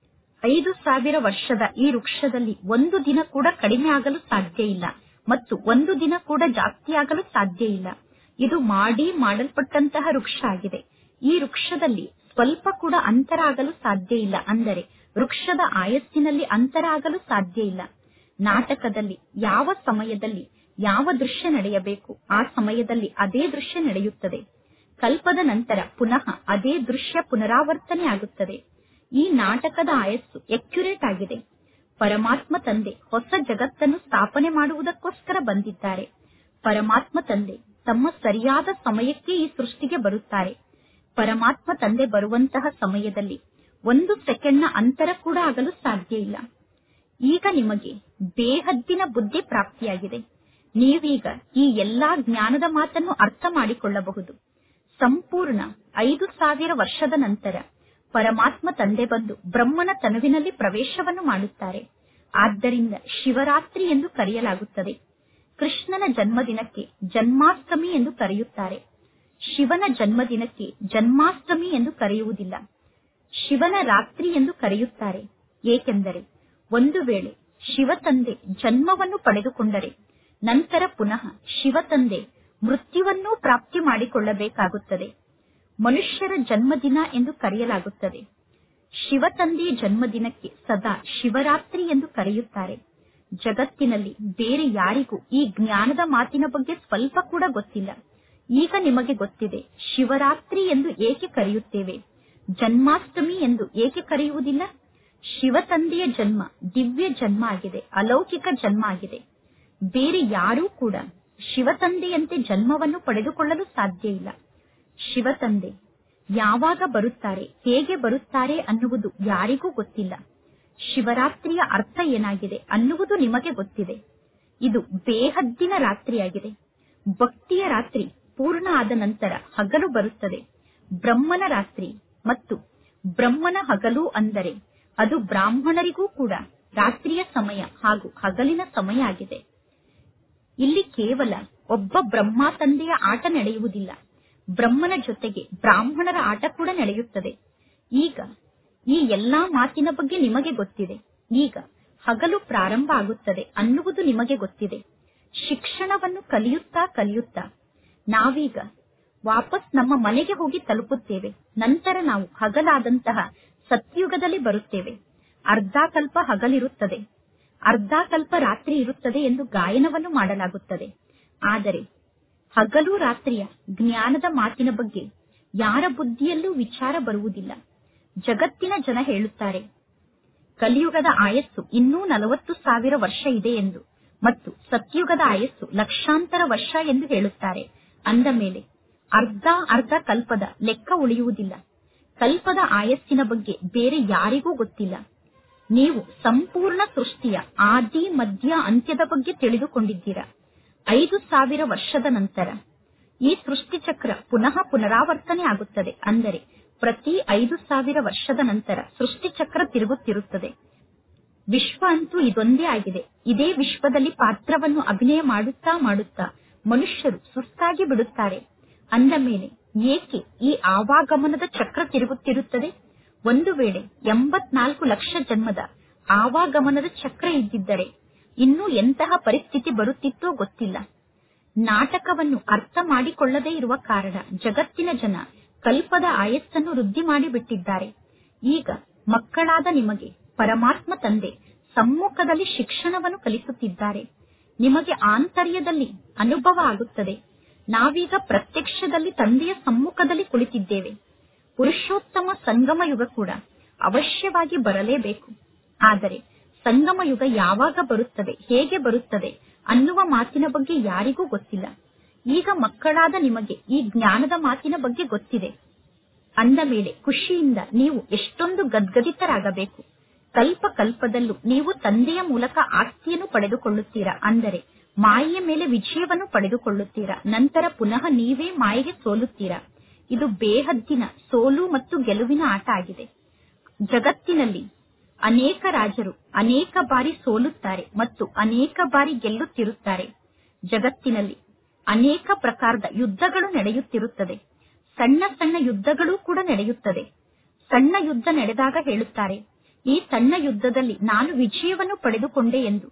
ಐದು ಸಾವಿರ ವರ್ಷದ ಈ ವೃಕ್ಷದಲ್ಲಿ ಒಂದು ದಿನ ಕೂಡ ಕಡಿಮೆ ಆಗಲು ಸಾಧ್ಯ ಇಲ್ಲ ಮತ್ತು ಒಂದು ದಿನ ಕೂಡ ಜಾಸ್ತಿ ಆಗಲು ಸಾಧ್ಯ ಇಲ್ಲ ಇದು ಮಾಡಿ ಮಾಡಲ್ಪಟ್ಟಂತಹ ವೃಕ್ಷ ಆಗಿದೆ ಈ ವೃಕ್ಷದಲ್ಲಿ ಸ್ವಲ್ಪ ಕೂಡ ಅಂತರ ಆಗಲು ಸಾಧ್ಯ ಇಲ್ಲ ಅಂದರೆ ವೃಕ್ಷದ ಆಯಸ್ಸಿನಲ್ಲಿ ಅಂತರ ಆಗಲು ಸಾಧ್ಯ ಇಲ್ಲ ನಾಟಕದಲ್ಲಿ ಯಾವ ಸಮಯದಲ್ಲಿ ಯಾವ ದೃಶ್ಯ ನಡೆಯಬೇಕು ಆ ಸಮಯದಲ್ಲಿ ಅದೇ ದೃಶ್ಯ ನಡೆಯುತ್ತದೆ ಕಲ್ಪದ ನಂತರ ಪುನಃ ಅದೇ ದೃಶ್ಯ ಪುನರಾವರ್ತನೆ ಆಗುತ್ತದೆ ಈ ನಾಟಕದ ಆಯಸ್ಸು ಎಕ್ಯುರೇಟ್ ಆಗಿದೆ ಪರಮಾತ್ಮ ತಂದೆ ಹೊಸ ಜಗತ್ತನ್ನು ಸ್ಥಾಪನೆ ಮಾಡುವುದಕ್ಕೋಸ್ಕರ ಬಂದಿದ್ದಾರೆ ಪರಮಾತ್ಮ ತಂದೆ ತಮ್ಮ ಸರಿಯಾದ ಸಮಯಕ್ಕೆ ಈ ಸೃಷ್ಟಿಗೆ ಬರುತ್ತಾರೆ ಪರಮಾತ್ಮ ತಂದೆ ಬರುವಂತಹ ಸಮಯದಲ್ಲಿ ಒಂದು ಸೆಕೆಂಡ್ನ ಅಂತರ ಕೂಡ ಆಗಲು ಸಾಧ್ಯ ಇಲ್ಲ ಈಗ ನಿಮಗೆ ಬೇಹದ್ದಿನ ಬುದ್ಧಿ ಪ್ರಾಪ್ತಿಯಾಗಿದೆ ನೀವೀಗ ಈ ಎಲ್ಲಾ ಜ್ಞಾನದ ಮಾತನ್ನು ಅರ್ಥ ಮಾಡಿಕೊಳ್ಳಬಹುದು ಸಂಪೂರ್ಣ ಐದು ಸಾವಿರ ವರ್ಷದ ನಂತರ ಪರಮಾತ್ಮ ತಂದೆ ಬಂದು ಬ್ರಹ್ಮನ ತನುವಿನಲ್ಲಿ ಪ್ರವೇಶವನ್ನು ಮಾಡುತ್ತಾರೆ ಆದ್ದರಿಂದ ಶಿವರಾತ್ರಿ ಎಂದು ಕರೆಯಲಾಗುತ್ತದೆ ಕೃಷ್ಣನ ಜನ್ಮದಿನಕ್ಕೆ ಜನ್ಮಾಷ್ಟಮಿ ಎಂದು ಕರೆಯುತ್ತಾರೆ ಶಿವನ ಜನ್ಮದಿನಕ್ಕೆ ಜನ್ಮಾಷ್ಟಮಿ ಎಂದು ಕರೆಯುವುದಿಲ್ಲ ಶಿವನ ರಾತ್ರಿ ಎಂದು ಕರೆಯುತ್ತಾರೆ ಏಕೆಂದರೆ ಒಂದು ವೇಳೆ ಶಿವತಂದೆ ಜನ್ಮವನ್ನು ಪಡೆದುಕೊಂಡರೆ ನಂತರ ಪುನಃ ಶಿವತಂದೆ ಮೃತ್ಯುವನ್ನೂ ಪ್ರಾಪ್ತಿ ಮಾಡಿಕೊಳ್ಳಬೇಕಾಗುತ್ತದೆ ಮನುಷ್ಯರ ಜನ್ಮದಿನ ಎಂದು ಕರೆಯಲಾಗುತ್ತದೆ ಶಿವತಂದೆಯ ಜನ್ಮದಿನಕ್ಕೆ ಸದಾ ಶಿವರಾತ್ರಿ ಎಂದು ಕರೆಯುತ್ತಾರೆ ಜಗತ್ತಿನಲ್ಲಿ ಬೇರೆ ಯಾರಿಗೂ ಈ ಜ್ಞಾನದ ಮಾತಿನ ಬಗ್ಗೆ ಸ್ವಲ್ಪ ಕೂಡ ಗೊತ್ತಿಲ್ಲ ಈಗ ನಿಮಗೆ ಗೊತ್ತಿದೆ ಶಿವರಾತ್ರಿ ಎಂದು ಏಕೆ ಕರೆಯುತ್ತೇವೆ ಜನ್ಮಾಷ್ಟಮಿ ಎಂದು ಏಕೆ ಕರೆಯುವುದಿಲ್ಲ ಶಿವತಂದೆಯ ಜನ್ಮ ದಿವ್ಯ ಜನ್ಮ ಆಗಿದೆ ಅಲೌಕಿಕ ಜನ್ಮ ಆಗಿದೆ ಬೇರೆ ಯಾರೂ ಕೂಡ ಶಿವತಂದೆಯಂತೆ ಜನ್ಮವನ್ನು ಪಡೆದುಕೊಳ್ಳಲು ಸಾಧ್ಯ ಇಲ್ಲ ಶಿವತಂದೆ ಯಾವಾಗ ಬರುತ್ತಾರೆ ಹೇಗೆ ಬರುತ್ತಾರೆ ಅನ್ನುವುದು ಯಾರಿಗೂ ಗೊತ್ತಿಲ್ಲ ಶಿವರಾತ್ರಿಯ ಅರ್ಥ ಏನಾಗಿದೆ ಅನ್ನುವುದು ನಿಮಗೆ ಗೊತ್ತಿದೆ ಇದು ಬೇಹದ್ದಿನ ರಾತ್ರಿಯಾಗಿದೆ ಭಕ್ತಿಯ ರಾತ್ರಿ ಪೂರ್ಣ ಆದ ನಂತರ ಹಗಲು ಬರುತ್ತದೆ ಬ್ರಹ್ಮನ ರಾತ್ರಿ ಮತ್ತು ಬ್ರಹ್ಮನ ಹಗಲು ಅಂದರೆ ಅದು ಬ್ರಾಹ್ಮಣರಿಗೂ ಕೂಡ ರಾತ್ರಿಯ ಸಮಯ ಹಾಗೂ ಹಗಲಿನ ಸಮಯ ಆಗಿದೆ ಇಲ್ಲಿ ಕೇವಲ ಒಬ್ಬ ಬ್ರಹ್ಮ ತಂದೆಯ ಆಟ ನಡೆಯುವುದಿಲ್ಲ ಬ್ರಹ್ಮನ ಜೊತೆಗೆ ಬ್ರಾಹ್ಮಣರ ಆಟ ಕೂಡ ನಡೆಯುತ್ತದೆ ಈಗ ಈ ಎಲ್ಲಾ ಮಾತಿನ ಬಗ್ಗೆ ನಿಮಗೆ ಗೊತ್ತಿದೆ ಈಗ ಹಗಲು ಪ್ರಾರಂಭ ಆಗುತ್ತದೆ ಅನ್ನುವುದು ನಿಮಗೆ ಗೊತ್ತಿದೆ ಶಿಕ್ಷಣವನ್ನು ಕಲಿಯುತ್ತಾ ಕಲಿಯುತ್ತಾ ನಾವೀಗ ವಾಪಸ್ ನಮ್ಮ ಮನೆಗೆ ಹೋಗಿ ತಲುಪುತ್ತೇವೆ ನಂತರ ನಾವು ಹಗಲಾದಂತಹ ಸತ್ಯುಗದಲ್ಲಿ ಬರುತ್ತೇವೆ ಅರ್ಧ ಕಲ್ಪ ಹಗಲಿರುತ್ತದೆ ಅರ್ಧ ಕಲ್ಪ ರಾತ್ರಿ ಇರುತ್ತದೆ ಎಂದು ಗಾಯನವನ್ನು ಮಾಡಲಾಗುತ್ತದೆ ಆದರೆ ಹಗಲು ರಾತ್ರಿಯ ಜ್ಞಾನದ ಮಾತಿನ ಬಗ್ಗೆ ಯಾರ ಬುದ್ಧಿಯಲ್ಲೂ ವಿಚಾರ ಬರುವುದಿಲ್ಲ ಜಗತ್ತಿನ ಜನ ಹೇಳುತ್ತಾರೆ ಕಲಿಯುಗದ ಆಯಸ್ಸು ಇನ್ನೂ ನಲವತ್ತು ಸಾವಿರ ವರ್ಷ ಇದೆ ಎಂದು ಮತ್ತು ಸತ್ಯುಗದ ಆಯಸ್ಸು ಲಕ್ಷಾಂತರ ವರ್ಷ ಎಂದು ಹೇಳುತ್ತಾರೆ ಅಂದ ಮೇಲೆ ಅರ್ಧ ಅರ್ಧ ಕಲ್ಪದ ಲೆಕ್ಕ ಉಳಿಯುವುದಿಲ್ಲ ಕಲ್ಪದ ಆಯಸ್ಸಿನ ಬಗ್ಗೆ ಬೇರೆ ಯಾರಿಗೂ ಗೊತ್ತಿಲ್ಲ ನೀವು ಸಂಪೂರ್ಣ ಸೃಷ್ಟಿಯ ಆದಿ ಮಧ್ಯ ಅಂತ್ಯದ ಬಗ್ಗೆ ತಿಳಿದುಕೊಂಡಿದ್ದೀರಾ ಐದು ಸಾವಿರ ವರ್ಷದ ನಂತರ ಈ ಸೃಷ್ಟಿ ಚಕ್ರ ಪುನಃ ಪುನರಾವರ್ತನೆ ಆಗುತ್ತದೆ ಅಂದರೆ ಪ್ರತಿ ಐದು ಸಾವಿರ ವರ್ಷದ ನಂತರ ಸೃಷ್ಟಿ ಚಕ್ರ ತಿರುಗುತ್ತಿರುತ್ತದೆ ವಿಶ್ವ ಅಂತೂ ಇದೊಂದೇ ಆಗಿದೆ ಇದೇ ವಿಶ್ವದಲ್ಲಿ ಪಾತ್ರವನ್ನು ಅಭಿನಯ ಮಾಡುತ್ತಾ ಮಾಡುತ್ತಾ ಮನುಷ್ಯರು ಸುಸ್ತಾಗಿ ಬಿಡುತ್ತಾರೆ ಅಂದ ಮೇಲೆ ಏಕೆ ಈ ಆವಾಗಮನದ ಚಕ್ರ ತಿರುಗುತ್ತಿರುತ್ತದೆ ಒಂದು ವೇಳೆ ಎಂಬತ್ನಾಲ್ಕು ಲಕ್ಷ ಜನ್ಮದ ಆವಾಗಮನದ ಚಕ್ರ ಇದ್ದಿದ್ದರೆ ಇನ್ನೂ ಎಂತಹ ಪರಿಸ್ಥಿತಿ ಬರುತ್ತಿತ್ತೋ ಗೊತ್ತಿಲ್ಲ ನಾಟಕವನ್ನು ಅರ್ಥ ಮಾಡಿಕೊಳ್ಳದೇ ಇರುವ ಕಾರಣ ಜಗತ್ತಿನ ಜನ ಕಲ್ಪದ ಆಯಸ್ಸನ್ನು ವೃದ್ಧಿ ಮಾಡಿಬಿಟ್ಟಿದ್ದಾರೆ ಈಗ ಮಕ್ಕಳಾದ ನಿಮಗೆ ಪರಮಾತ್ಮ ತಂದೆ ಸಮ್ಮುಖದಲ್ಲಿ ಶಿಕ್ಷಣವನ್ನು ಕಲಿಸುತ್ತಿದ್ದಾರೆ ನಿಮಗೆ ಆಂತರ್ಯದಲ್ಲಿ ಅನುಭವ ಆಗುತ್ತದೆ ನಾವೀಗ ಪ್ರತ್ಯಕ್ಷದಲ್ಲಿ ತಂದೆಯ ಸಮ್ಮುಖದಲ್ಲಿ ಕುಳಿತಿದ್ದೇವೆ ಪುರುಷೋತ್ತಮ ಸಂಗಮ ಯುಗ ಕೂಡ ಅವಶ್ಯವಾಗಿ ಬರಲೇಬೇಕು ಆದರೆ ಸಂಗಮ ಯುಗ ಯಾವಾಗ ಬರುತ್ತದೆ ಹೇಗೆ ಬರುತ್ತದೆ ಅನ್ನುವ ಮಾತಿನ ಬಗ್ಗೆ ಯಾರಿಗೂ ಗೊತ್ತಿಲ್ಲ ಈಗ ಮಕ್ಕಳಾದ ನಿಮಗೆ ಈ ಜ್ಞಾನದ ಮಾತಿನ ಬಗ್ಗೆ ಗೊತ್ತಿದೆ ಅಂದ ಮೇಲೆ ಖುಷಿಯಿಂದ ನೀವು ಎಷ್ಟೊಂದು ಗದ್ಗದಿತರಾಗಬೇಕು ಕಲ್ಪ ಕಲ್ಪದಲ್ಲೂ ನೀವು ತಂದೆಯ ಮೂಲಕ ಆಸ್ತಿಯನ್ನು ಪಡೆದುಕೊಳ್ಳುತ್ತೀರಾ ಅಂದರೆ ಮಾಯೆಯ ಮೇಲೆ ವಿಜಯವನ್ನು ಪಡೆದುಕೊಳ್ಳುತ್ತೀರಾ ನಂತರ ಪುನಃ ನೀವೇ ಮಾಯೆಗೆ ಸೋಲುತ್ತೀರಾ ಇದು ಬೇಹದ್ದಿನ ಸೋಲು ಮತ್ತು ಗೆಲುವಿನ ಆಟ ಆಗಿದೆ ಜಗತ್ತಿನಲ್ಲಿ ಅನೇಕ ರಾಜರು ಅನೇಕ ಬಾರಿ ಸೋಲುತ್ತಾರೆ ಮತ್ತು ಅನೇಕ ಬಾರಿ ಗೆಲ್ಲುತ್ತಿರುತ್ತಾರೆ ಜಗತ್ತಿನಲ್ಲಿ ಅನೇಕ ಪ್ರಕಾರದ ಯುದ್ಧಗಳು ನಡೆಯುತ್ತಿರುತ್ತದೆ ಸಣ್ಣ ಸಣ್ಣ ಯುದ್ಧಗಳು ಕೂಡ ನಡೆಯುತ್ತದೆ ಸಣ್ಣ ಯುದ್ಧ ನಡೆದಾಗ ಹೇಳುತ್ತಾರೆ ಈ ಸಣ್ಣ ಯುದ್ಧದಲ್ಲಿ ನಾನು ವಿಜಯವನ್ನು ಪಡೆದುಕೊಂಡೆ ಎಂದು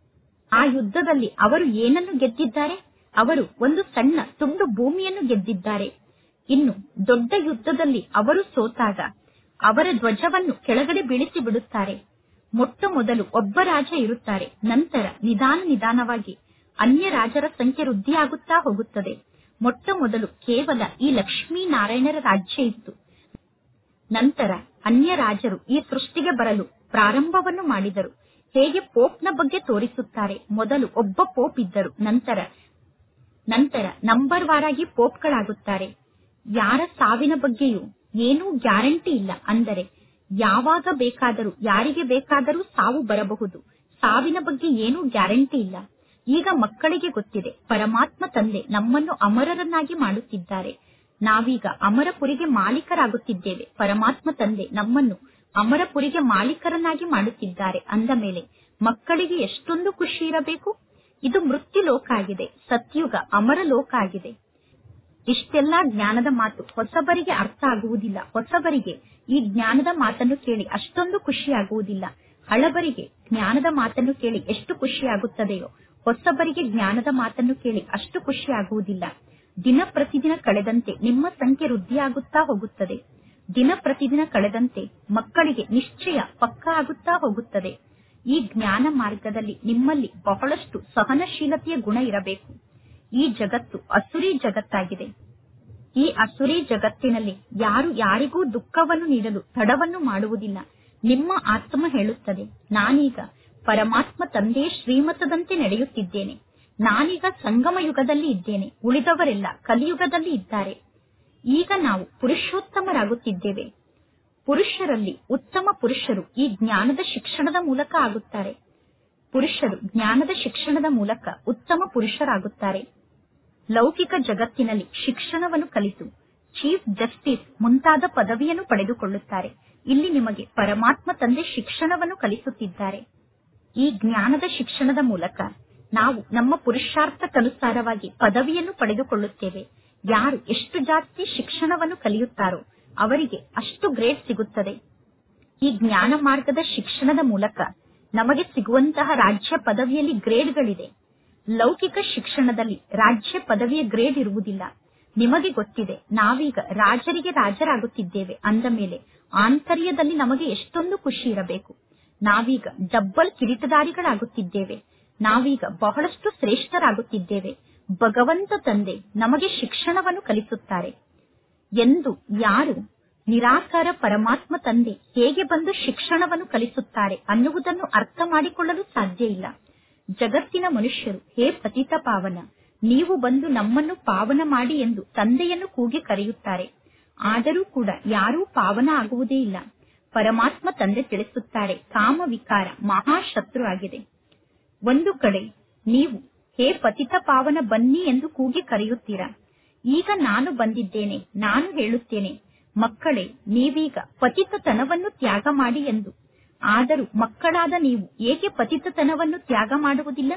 ಆ ಯುದ್ಧದಲ್ಲಿ ಅವರು ಏನನ್ನು ಗೆದ್ದಿದ್ದಾರೆ ಅವರು ಒಂದು ಸಣ್ಣ ತುಂಡು ಭೂಮಿಯನ್ನು ಗೆದ್ದಿದ್ದಾರೆ ಇನ್ನು ದೊಡ್ಡ ಯುದ್ಧದಲ್ಲಿ ಅವರು ಸೋತಾಗ ಅವರ ಧ್ವಜವನ್ನು ಕೆಳಗಡೆ ಬೀಳಿಸಿ ಬಿಡುತ್ತಾರೆ ಮೊಟ್ಟ ಮೊದಲು ಒಬ್ಬ ರಾಜ ಇರುತ್ತಾರೆ ನಂತರ ನಿಧಾನ ನಿಧಾನವಾಗಿ ಅನ್ಯ ರಾಜರ ಸಂಖ್ಯೆ ವೃದ್ಧಿಯಾಗುತ್ತಾ ಹೋಗುತ್ತದೆ ಮೊಟ್ಟ ಮೊದಲು ಕೇವಲ ಈ ಲಕ್ಷ್ಮೀನಾರಾಯಣರ ರಾಜ್ಯ ಇತ್ತು ನಂತರ ಅನ್ಯ ರಾಜರು ಈ ಸೃಷ್ಟಿಗೆ ಬರಲು ಪ್ರಾರಂಭವನ್ನು ಮಾಡಿದರು ಹೇಗೆ ಪೋಪ್ನ ಬಗ್ಗೆ ತೋರಿಸುತ್ತಾರೆ ಮೊದಲು ಒಬ್ಬ ಪೋಪ್ ಇದ್ದರು ನಂತರ ನಂತರ ನಂಬರ್ ವಾರಾಗಿ ಪೋಪ್ಗಳಾಗುತ್ತಾರೆ ಯಾರ ಸಾವಿನ ಬಗ್ಗೆಯೂ ಏನೂ ಗ್ಯಾರಂಟಿ ಇಲ್ಲ ಅಂದರೆ ಯಾವಾಗ ಬೇಕಾದರೂ ಯಾರಿಗೆ ಬೇಕಾದರೂ ಸಾವು ಬರಬಹುದು ಸಾವಿನ ಬಗ್ಗೆ ಏನೂ ಗ್ಯಾರಂಟಿ ಇಲ್ಲ ಈಗ ಮಕ್ಕಳಿಗೆ ಗೊತ್ತಿದೆ ಪರಮಾತ್ಮ ತಂದೆ ನಮ್ಮನ್ನು ಅಮರರನ್ನಾಗಿ ಮಾಡುತ್ತಿದ್ದಾರೆ ನಾವೀಗ ಅಮರಪುರಿಗೆ ಮಾಲೀಕರಾಗುತ್ತಿದ್ದೇವೆ ಪರಮಾತ್ಮ ತಂದೆ ನಮ್ಮನ್ನು ಅಮರಪುರಿಗೆ ಮಾಲೀಕರನ್ನಾಗಿ ಮಾಡುತ್ತಿದ್ದಾರೆ ಅಂದ ಮೇಲೆ ಮಕ್ಕಳಿಗೆ ಎಷ್ಟೊಂದು ಖುಷಿ ಇರಬೇಕು ಇದು ಮೃತ್ಯು ಲೋಕ ಆಗಿದೆ ಸತ್ಯುಗ ಅಮರ ಲೋಕ ಆಗಿದೆ ಇಷ್ಟೆಲ್ಲಾ ಜ್ಞಾನದ ಮಾತು ಹೊಸಬರಿಗೆ ಅರ್ಥ ಆಗುವುದಿಲ್ಲ ಹೊಸಬರಿಗೆ ಈ ಜ್ಞಾನದ ಮಾತನ್ನು ಕೇಳಿ ಅಷ್ಟೊಂದು ಖುಷಿಯಾಗುವುದಿಲ್ಲ ಹಳಬರಿಗೆ ಜ್ಞಾನದ ಮಾತನ್ನು ಕೇಳಿ ಎಷ್ಟು ಖುಷಿಯಾಗುತ್ತದೆಯೋ ಹೊಸಬರಿಗೆ ಜ್ಞಾನದ ಮಾತನ್ನು ಕೇಳಿ ಅಷ್ಟು ಖುಷಿಯಾಗುವುದಿಲ್ಲ ದಿನ ಪ್ರತಿದಿನ ಕಳೆದಂತೆ ನಿಮ್ಮ ಸಂಖ್ಯೆ ವೃದ್ಧಿಯಾಗುತ್ತಾ ಹೋಗುತ್ತದೆ ದಿನ ಪ್ರತಿದಿನ ಕಳೆದಂತೆ ಮಕ್ಕಳಿಗೆ ನಿಶ್ಚಯ ಪಕ್ಕ ಆಗುತ್ತಾ ಹೋಗುತ್ತದೆ ಈ ಜ್ಞಾನ ಮಾರ್ಗದಲ್ಲಿ ನಿಮ್ಮಲ್ಲಿ ಬಹಳಷ್ಟು ಸಹನಶೀಲತೆಯ ಗುಣ ಇರಬೇಕು ಈ ಜಗತ್ತು ಅಸುರಿ ಜಗತ್ತಾಗಿದೆ ಈ ಅಸುರಿ ಜಗತ್ತಿನಲ್ಲಿ ಯಾರು ಯಾರಿಗೂ ದುಃಖವನ್ನು ನೀಡಲು ತಡವನ್ನು ಮಾಡುವುದಿಲ್ಲ ನಿಮ್ಮ ಆತ್ಮ ಹೇಳುತ್ತದೆ ನಾನೀಗ ಪರಮಾತ್ಮ ತಂದೆಯ ಶ್ರೀಮತದಂತೆ ನಡೆಯುತ್ತಿದ್ದೇನೆ ನಾನೀಗ ಸಂಗಮ ಯುಗದಲ್ಲಿ ಇದ್ದೇನೆ ಉಳಿದವರೆಲ್ಲ ಕಲಿಯುಗದಲ್ಲಿ ಇದ್ದಾರೆ ಈಗ ನಾವು ಪುರುಷೋತ್ತಮರಾಗುತ್ತಿದ್ದೇವೆ ಪುರುಷರಲ್ಲಿ ಉತ್ತಮ ಪುರುಷರು ಈ ಜ್ಞಾನದ ಶಿಕ್ಷಣದ ಮೂಲಕ ಆಗುತ್ತಾರೆ ಪುರುಷರು ಜ್ಞಾನದ ಶಿಕ್ಷಣದ ಮೂಲಕ ಉತ್ತಮ ಪುರುಷರಾಗುತ್ತಾರೆ ಲೌಕಿಕ ಜಗತ್ತಿನಲ್ಲಿ ಶಿಕ್ಷಣವನ್ನು ಕಲಿತು ಚೀಫ್ ಜಸ್ಟಿಸ್ ಮುಂತಾದ ಪದವಿಯನ್ನು ಪಡೆದುಕೊಳ್ಳುತ್ತಾರೆ ಇಲ್ಲಿ ನಿಮಗೆ ಪರಮಾತ್ಮ ತಂದೆ ಶಿಕ್ಷಣವನ್ನು ಕಲಿಸುತ್ತಿದ್ದಾರೆ ಈ ಜ್ಞಾನದ ಶಿಕ್ಷಣದ ಮೂಲಕ ನಾವು ನಮ್ಮ ಪುರುಷಾರ್ಥಕ್ಕನುಸಾರವಾಗಿ ಪದವಿಯನ್ನು ಪಡೆದುಕೊಳ್ಳುತ್ತೇವೆ ಯಾರು ಎಷ್ಟು ಜಾಸ್ತಿ ಶಿಕ್ಷಣವನ್ನು ಕಲಿಯುತ್ತಾರೋ ಅವರಿಗೆ ಅಷ್ಟು ಗ್ರೇಡ್ ಸಿಗುತ್ತದೆ ಈ ಜ್ಞಾನ ಮಾರ್ಗದ ಶಿಕ್ಷಣದ ಮೂಲಕ ನಮಗೆ ಸಿಗುವಂತಹ ರಾಜ್ಯ ಪದವಿಯಲ್ಲಿ ಗ್ರೇಡ್ಗಳಿದೆ ಲೌಕಿಕ ಶಿಕ್ಷಣದಲ್ಲಿ ರಾಜ್ಯ ಪದವಿಯ ಗ್ರೇಡ್ ಇರುವುದಿಲ್ಲ ನಿಮಗೆ ಗೊತ್ತಿದೆ ನಾವೀಗ ರಾಜರಿಗೆ ರಾಜರಾಗುತ್ತಿದ್ದೇವೆ ಅಂದ ಮೇಲೆ ಆಂತರ್ಯದಲ್ಲಿ ನಮಗೆ ಎಷ್ಟೊಂದು ಖುಷಿ ಇರಬೇಕು ನಾವೀಗ ಡಬ್ಬಲ್ ಕಿರೀಟದಾರಿಗಳಾಗುತ್ತಿದ್ದೇವೆ ನಾವೀಗ ಬಹಳಷ್ಟು ಶ್ರೇಷ್ಠರಾಗುತ್ತಿದ್ದೇವೆ ಭಗವಂತ ತಂದೆ ನಮಗೆ ಶಿಕ್ಷಣವನ್ನು ಕಲಿಸುತ್ತಾರೆ ಎಂದು ಯಾರು ನಿರಾಕಾರ ಪರಮಾತ್ಮ ತಂದೆ ಹೇಗೆ ಬಂದು ಶಿಕ್ಷಣವನ್ನು ಕಲಿಸುತ್ತಾರೆ ಅನ್ನುವುದನ್ನು ಅರ್ಥ ಮಾಡಿಕೊಳ್ಳಲು ಸಾಧ್ಯ ಇಲ್ಲ ಜಗತ್ತಿನ ಮನುಷ್ಯರು ಹೇ ಪತಿತ ಪಾವನ ನೀವು ಬಂದು ನಮ್ಮನ್ನು ಪಾವನ ಮಾಡಿ ಎಂದು ತಂದೆಯನ್ನು ಕೂಗಿ ಕರೆಯುತ್ತಾರೆ ಆದರೂ ಕೂಡ ಯಾರೂ ಪಾವನ ಆಗುವುದೇ ಇಲ್ಲ ಪರಮಾತ್ಮ ತಂದೆ ತಿಳಿಸುತ್ತಾರೆ ಕಾಮ ವಿಕಾರ ಮಹಾಶತ್ರು ಆಗಿದೆ ಒಂದು ಕಡೆ ನೀವು ಹೇ ಪತಿತ ಪಾವನ ಬನ್ನಿ ಎಂದು ಕೂಗಿ ಕರೆಯುತ್ತೀರಾ ಈಗ ನಾನು ಬಂದಿದ್ದೇನೆ ನಾನು ಹೇಳುತ್ತೇನೆ ಮಕ್ಕಳೇ ನೀವೀಗ ಪತಿತತನವನ್ನು ತ್ಯಾಗ ಮಾಡಿ ಎಂದು ಆದರೂ ಮಕ್ಕಳಾದ ನೀವು ಏಕೆ ಪತಿತತನವನ್ನು ತ್ಯಾಗ ಮಾಡುವುದಿಲ್ಲ